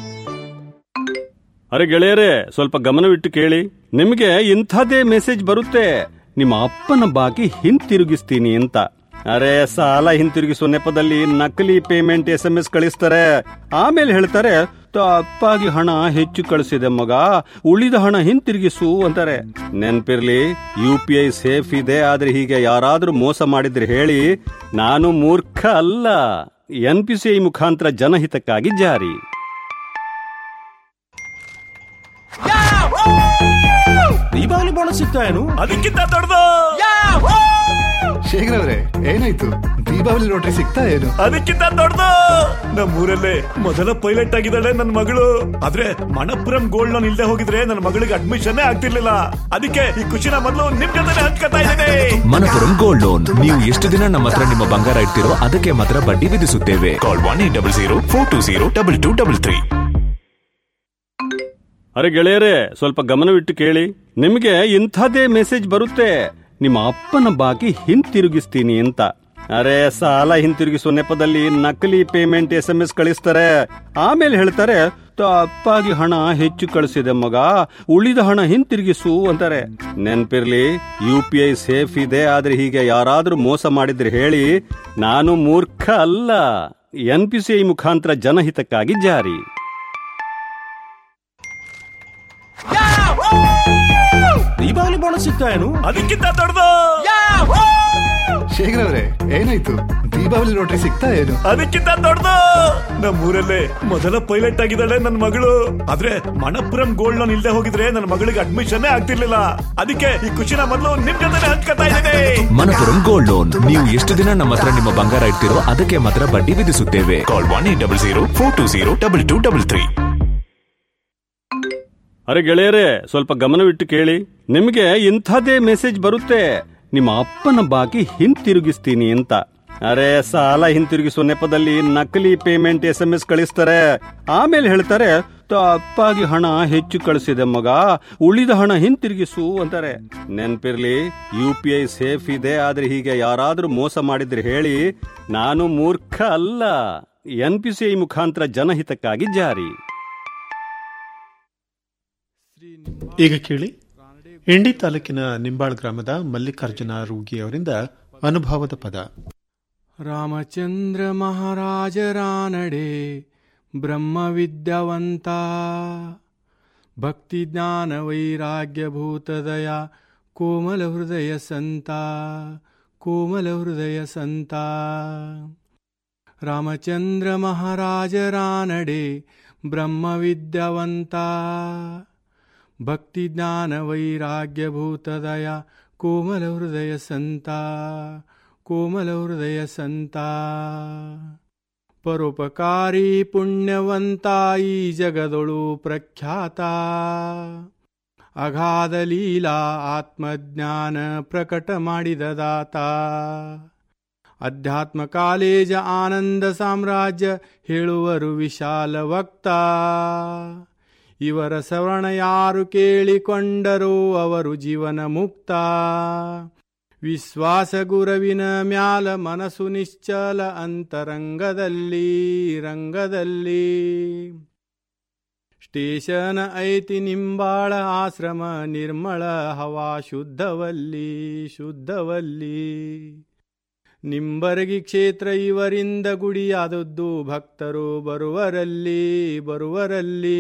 [SPEAKER 17] ಅರೆ ಗೆಳೆಯರೇ ಸ್ವಲ್ಪ ಗಮನವಿಟ್ಟು ಕೇಳಿ ನಿಮಗೆ ಇಂಥದೇ ಮೆಸೇಜ್ ಬರುತ್ತೆ ನಿಮ್ಮ ಅಪ್ಪನ ಬಾಕಿ ಹಿಂತಿರುಗಿಸ್ತೀನಿ ಅಂತ ಅರೆ ಸಾಲ ಹಿಂತಿರುಗಿಸುವ ನೆಪದಲ್ಲಿ ನಕಲಿ ಪೇಮೆಂಟ್ ಎಸ್ ಎಂ ಎಸ್ ಕಳಿಸ್ತಾರೆ ಆಮೇಲೆ ಹೇಳ್ತಾರೆ ತಪ್ಪಾಗಿ ಹಣ ಹೆಚ್ಚು ಕಳಿಸಿದೆ ಮಗ ಉಳಿದ ಹಣ ಹಿಂತಿರುಗಿಸು ಅಂತಾರೆ ನೆನ್ಪಿರ್ಲಿ ಯು ಪಿ ಐ ಸೇಫ್ ಇದೆ ಆದ್ರೆ ಹೀಗೆ ಯಾರಾದ್ರೂ ಮೋಸ ಮಾಡಿದ್ರೆ ಹೇಳಿ ನಾನು ಮೂರ್ಖ ಅಲ್ಲ ಎನ್ ಪಿ ಸಿ ಐ ಮುಖಾಂತರ ಜನಹಿತಕ್ಕಾಗಿ ಜಾರಿ
[SPEAKER 2] ದೀಪಾವಳಿ ಬೋನಸ್ ಸಿಗ್ತಾ ಏನು
[SPEAKER 7] ಅದಕ್ಕಿಂತ ದೊಡ್ಡದು
[SPEAKER 8] ಶೇಖರ್ ಅವರೇ ಏನಾಯ್ತು ದೀಪಾವಳಿ ಲಾಟ್ರಿ ಸಿಗ್ತಾ ಏನು
[SPEAKER 7] ಅದಕ್ಕಿಂತ ದೊಡ್ಡದು ನಮ್ಮೂರಲ್ಲೇ ಮೊದಲ ಪೈಲಟ್ ಆಗಿದ್ದಾಳೆ ನನ್ನ ಮಗಳು ಆದ್ರೆ ಮಣಪುರಂ ಗೋಲ್ಡ್ ಲೋನ್ ಇಲ್ದೆ ಹೋಗಿದ್ರೆ ನನ್ನ ಮಗಳಿಗೆ ಅಡ್ಮಿಷನ್ ಆಗ್ತಿರ್ಲಿಲ್ಲ ಅದಕ್ಕೆ ಈ ಖುಷಿನ ಮೊದಲು ನಿಮ್ ಜೊತೆ ಹಂಚ್ಕೊತಾ ಇದ್ದೇನೆ
[SPEAKER 9] ಮನಪುರಂ ಗೋಲ್ಡ್ ಲೋನ್ ನೀವು ಎಷ್ಟು ದಿನ ನಮ್ಮ ಹತ್ರ ನಿಮ್ಮ ಬಂಗಾರ ಇಡ್ತಿರೋ ಅದಕ್ಕೆ ಮಾತ್ರ ಬಡ್ಡಿ ವಿಧಿಸುತ್ತೇವೆ call one eight double zero four two zero double two double three
[SPEAKER 17] ಅರೆ ಗೆಳೆಯರೇ ಸ್ವಲ್ಪ ಗಮನವಿಟ್ಟು ಕೇಳಿ ನಿಮಗೆ ಇಂಥದೇ ಮೆಸೇಜ್ ಬರುತ್ತೆ ನಿಮ್ಮ ಅಪ್ಪನ ಬಾಕಿ ಹಿಂತಿರುಗಿಸ್ತೀನಿ ಅಂತ ಅರೆ ಸಾಲ ಹಿಂತಿರುಗಿಸುವ ನೆಪದಲ್ಲಿ ನಕಲಿ ಪೇಮೆಂಟ್ ಎಸ್ ಎಂ ಎಸ್ ಕಳಿಸ್ತಾರೆ ಆಮೇಲೆ ಹೇಳ್ತಾರೆ ತಪ್ಪಾಗಿ ಹಣ ಹೆಚ್ಚು ಕಳಿಸಿದೆ ಮಗ ಉಳಿದ ಹಣ ಹಿಂತಿರುಗಿಸು ಅಂತಾರೆ ನೆನ್ಪಿರ್ಲಿ ಯು ಪಿ ಐ ಸೇಫ್ ಇದೆ ಆದ್ರೆ ಹೀಗೆ ಯಾರಾದ್ರೂ ಮೋಸ ಮಾಡಿದ್ರೆ ಹೇಳಿ ನಾನು ಮೂರ್ಖ ಅಲ್ಲ ಎನ್ ಪಿ ಸಿ ಐ ಮುಖಾಂತರ ಜನಹಿತಕ್ಕಾಗಿ ಜಾರಿ
[SPEAKER 2] ದೀಪಾವಳಿ ಬೋನಸ್ ಸಿಗ್ತಾ ಏನು
[SPEAKER 7] ಅದಕ್ಕಿಂತ ದೊಡ್ಡದು
[SPEAKER 8] ಶೇಖರ್ ಅವರೇ ಏನಾಯ್ತು ದೀಪಾವಳಿ ಲಾಟ್ರಿ ಸಿಗ್ತಾ ಏನು
[SPEAKER 7] ಅದಕ್ಕಿಂತ ದೊಡ್ಡದು ನಮ್ಮೂರಲ್ಲೇ ಮೊದಲ ಪೈಲಟ್ ಆಗಿದ್ದಾಳೆ ನನ್ನ ಮಗಳು ಆದ್ರೆ ಮಣಪುರಂ ಗೋಲ್ಡ್ ಲೋನ್ ಇಲ್ದೆ ಹೋಗಿದ್ರೆ ನನ್ನ ಮಗಳಿಗೆ ಅಡ್ಮಿಷನ್ ಆಗ್ತಿರ್ಲಿಲ್ಲ ಅದಕ್ಕೆ ಈ ಖುಷಿನ ಮೊದಲು ನಿಮ್ ಜೊತೆ ಹಂಚ್ಕೊತಾ ಇದ್ದೇನೆ
[SPEAKER 9] ಮನಪುರಂ ಗೋಲ್ಡ್ ಲೋನ್ ನೀವು ಎಷ್ಟು ದಿನ ನಮ್ಮ ಹತ್ರ ನಿಮ್ಮ ಬಂಗಾರ ಇಡ್ತಿರೋ ಅದಕ್ಕೆ ಮಾತ್ರ ಬಡ್ಡಿ ವಿಧಿಸುತ್ತೇವೆ call one eight double zero four two zero double two double three
[SPEAKER 17] ಅರೆ ಗೆಳೆಯರೇ ಸ್ವಲ್ಪ ಗಮನವಿಟ್ಟು ಕೇಳಿ ನಿಮಗೆ ಇಂಥದೇ ಮೆಸೇಜ್ ಬರುತ್ತೆ ನಿಮ್ಮ ಅಪ್ಪನ ಬಾಕಿ ಹಿಂತಿರುಗಿಸ್ತೀನಿ ಅಂತ ಅರೆ ಸಾಲ ಹಿಂತಿರುಗಿಸುವ ನೆಪದಲ್ಲಿ ನಕಲಿ ಪೇಮೆಂಟ್ ಎಸ್ ಎಂ ಎಸ್ ಕಳಿಸ್ತಾರೆ ಆಮೇಲೆ ಹೇಳ್ತಾರೆ ತಪ್ಪಾಗಿ ಹಣ ಹೆಚ್ಚು ಕಳಿಸಿದೆ ಮಗ ಉಳಿದ ಹಣ ಹಿಂತಿರುಗಿಸು ಅಂತಾರೆ ನೆನ್ಪಿರ್ಲಿ ಯು ಪಿ ಐ ಸೇಫ್ ಇದೆ ಆದ್ರೆ ಹೀಗೆ ಯಾರಾದ್ರೂ ಮೋಸ ಮಾಡಿದ್ರೆ ಹೇಳಿ ನಾನು ಮೂರ್ಖ ಅಲ್ಲ ಎನ್ ಪಿ ಸಿ ಐ ಮುಖಾಂತರ ಜನಹಿತಕ್ಕಾಗಿ ಜಾರಿ
[SPEAKER 24] ಈಗ ಕೇಳಿ ಇಂಡಿ ತಾಲೂಕಿನ ನಿಂಬಾಳ್ ಗ್ರಾಮದ ಮಲ್ಲಿಕಾರ್ಜುನ ರೂಗಿ ಅವರಿಂದ ಅನುಭವದ ಪದ
[SPEAKER 4] ರಾಮಚಂದ್ರ ಮಹಾರಾಜರಾನಡೆ ಬ್ರಹ್ಮ ವಿದ್ಯಾವಂತ ಭಕ್ತಿ ಜ್ಞಾನ ವೈರಾಗ್ಯ ಭೂತದಯ ಕೋಮಲ ಹೃದಯ ಸಂತ ಕೋಮಲ ಹೃದಯ ಸಂತ ರಾಮಚಂದ್ರ ಮಹಾರಾಜರಾನಡೆ ಬ್ರಹ್ಮ ವಿದ್ಯಾವಂತ ಭಕ್ತಿ ಜ್ಞಾನ ವೈರಾಗ್ಯ ಭೂತದಯ ಕೋಮಲ ಹೃದಯ ಸಂತ ಕೋಮಲ ಹೃದಯ ಸಂತ ಪರೋಪಕಾರಿ ಪುಣ್ಯವಂತ ಈ ಜಗದೊಳು ಪ್ರಖ್ಯಾತ ಅಗಾಧ ಲೀಲಾ ಆತ್ಮಜ್ಞಾನ ಪ್ರಕಟ ಮಾಡಿದ ದಾತ ಅಧ್ಯಾತ್ಮ ಕಾಲೇಜ ಆನಂದ ಸಾಮ್ರಾಜ್ಯ ಹೇಳುವರು ವಿಶಾಲ ವಕ್ತ ಇವರ ಸವರ್ಣ ಯಾರು ಕೇಳಿಕೊಂಡರೋ ಅವರು ಜೀವನ ಮುಕ್ತ ವಿಶ್ವಾಸ ಗುರವಿನ ಮ್ಯಾಲ ಮನಸ್ಸು ನಿಶ್ಚಲ ಅಂತರಂಗದಲ್ಲಿ ರಂಗದಲ್ಲಿ ಸ್ಟೇಷನ್ ಐತಿ ನಿಂಬಾಳ ಆಶ್ರಮ ನಿರ್ಮಳ ಹವಾ ಶುದ್ಧವಲ್ಲಿ ಶುದ್ಧವಲ್ಲಿ ನಿಂಬರಗಿ ಕ್ಷೇತ್ರ ಇವರಿಂದ ಗುಡಿಯಾದದ್ದು ಭಕ್ತರು ಬರುವರಲ್ಲಿ ಬರುವರಲ್ಲಿ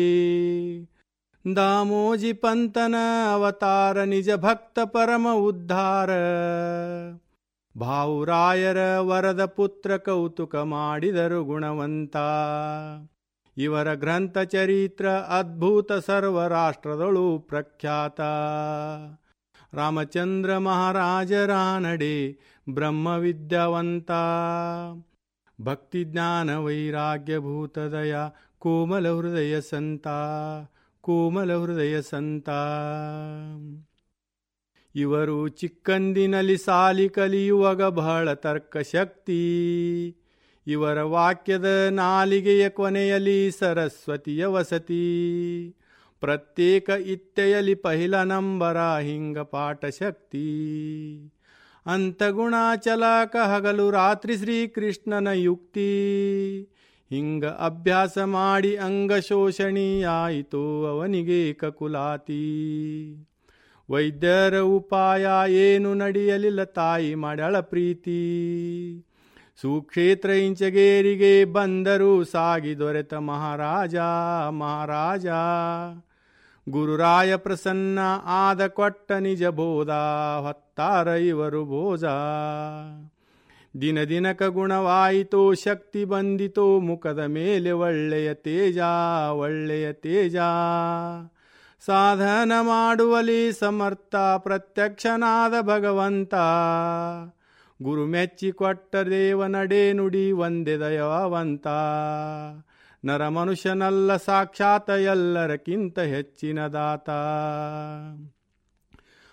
[SPEAKER 4] ದಾಮೋಜಿ ಪಂತನ ಅವತಾರ ನಿಜ ಭಕ್ತ ಪರಮ ಉದ್ಧಾರ ಭಾವುರಾಯರ ವರದ ಪುತ್ರ ಕೌತುಕ ಮಾಡಿದರು ಗುಣವಂತ ಇವರ ಗ್ರಂಥ ಚರಿತ್ರ ಅದ್ಭುತ ಸರ್ವ ರಾಷ್ಟ್ರದಳು ಪ್ರಖ್ಯಾತ ರಾಮಚಂದ್ರ ಮಹಾರಾಜರಾನಡೆ ಬ್ರಹ್ಮ ವಿದ್ಯಾವಂತ ಭಕ್ತಿ ಜ್ಞಾನ ವೈರಾಗ್ಯ ಭೂತದಯ ಕೋಮಲ ಹೃದಯ ಸಂತ ಕೋಮಲ ಹೃದಯ ಸಂತ ಇವರು ಚಿಕ್ಕಂದಿನಲ್ಲಿ ಸಾಲಿ ಕಲಿಯುವಾಗ ಬಹಳ ತರ್ಕಶಕ್ತಿ ಇವರ ವಾಕ್ಯದ ನಾಲಿಗೆಯ ಕೊನೆಯಲ್ಲಿ ಸರಸ್ವತಿಯ ವಸತಿ ಪ್ರತ್ಯೇಕ ಇತ್ತೆಯಲ್ಲಿ ಪಹಿಲ ನಂಬರ ಹಿಂಗ ಪಾಠ ಶಕ್ತಿ ಅಂತಗುಣಾಚಲಕ ಹಗಲು ರಾತ್ರಿ ಶ್ರೀಕೃಷ್ಣನ ಯುಕ್ತಿ ಹಿಂಗ ಅಭ್ಯಾಸ ಮಾಡಿ ಅಂಗ ಶೋಷಣಿಯಾಯಿತು ಅವನಿಗೆ ಕಕುಲಾತಿ ವೈದ್ಯರ ಉಪಾಯ ಏನು ನಡೆಯಲಿಲ್ಲ ತಾಯಿ ಮಾಡ್ಯಾಳ ಪ್ರೀತಿ ಸುಕ್ಷೇತ್ರ ಇಂಚಗೇರಿಗೆ ಬಂದರು ಸಾಗಿ ದೊರೆತ ಮಹಾರಾಜ ಮಹಾರಾಜ ಗುರುರಾಯ ಪ್ರಸನ್ನ ಆದ ಕೊಟ್ಟ ನಿಜ ಬೋಧ ಹೊತ್ತಾರ ಇವರು ಬೋಜ ದಿನ ದಿನಕ ಗುಣವಾಯಿತೋ ಶಕ್ತಿ ಬಂದಿತೋ ಮುಖದ ಮೇಲೆ ಒಳ್ಳೆಯ ತೇಜ ಒಳ್ಳೆಯ ತೇಜ ಸಾಧನ ಮಾಡುವಲಿ ಸಮರ್ಥ ಪ್ರತ್ಯಕ್ಷನಾದ ಭಗವಂತ ಗುರು ಮೆಚ್ಚಿ ಕೊಟ್ಟ ದೇವ ನಡೆ ನುಡಿ ಒಂದೇ ದಯವಂತ ನರ ಮನುಷ್ಯನಲ್ಲ ಸಾಕ್ಷಾತ್ ಎಲ್ಲರಕ್ಕಿಂತ ಹೆಚ್ಚಿನ ದಾತ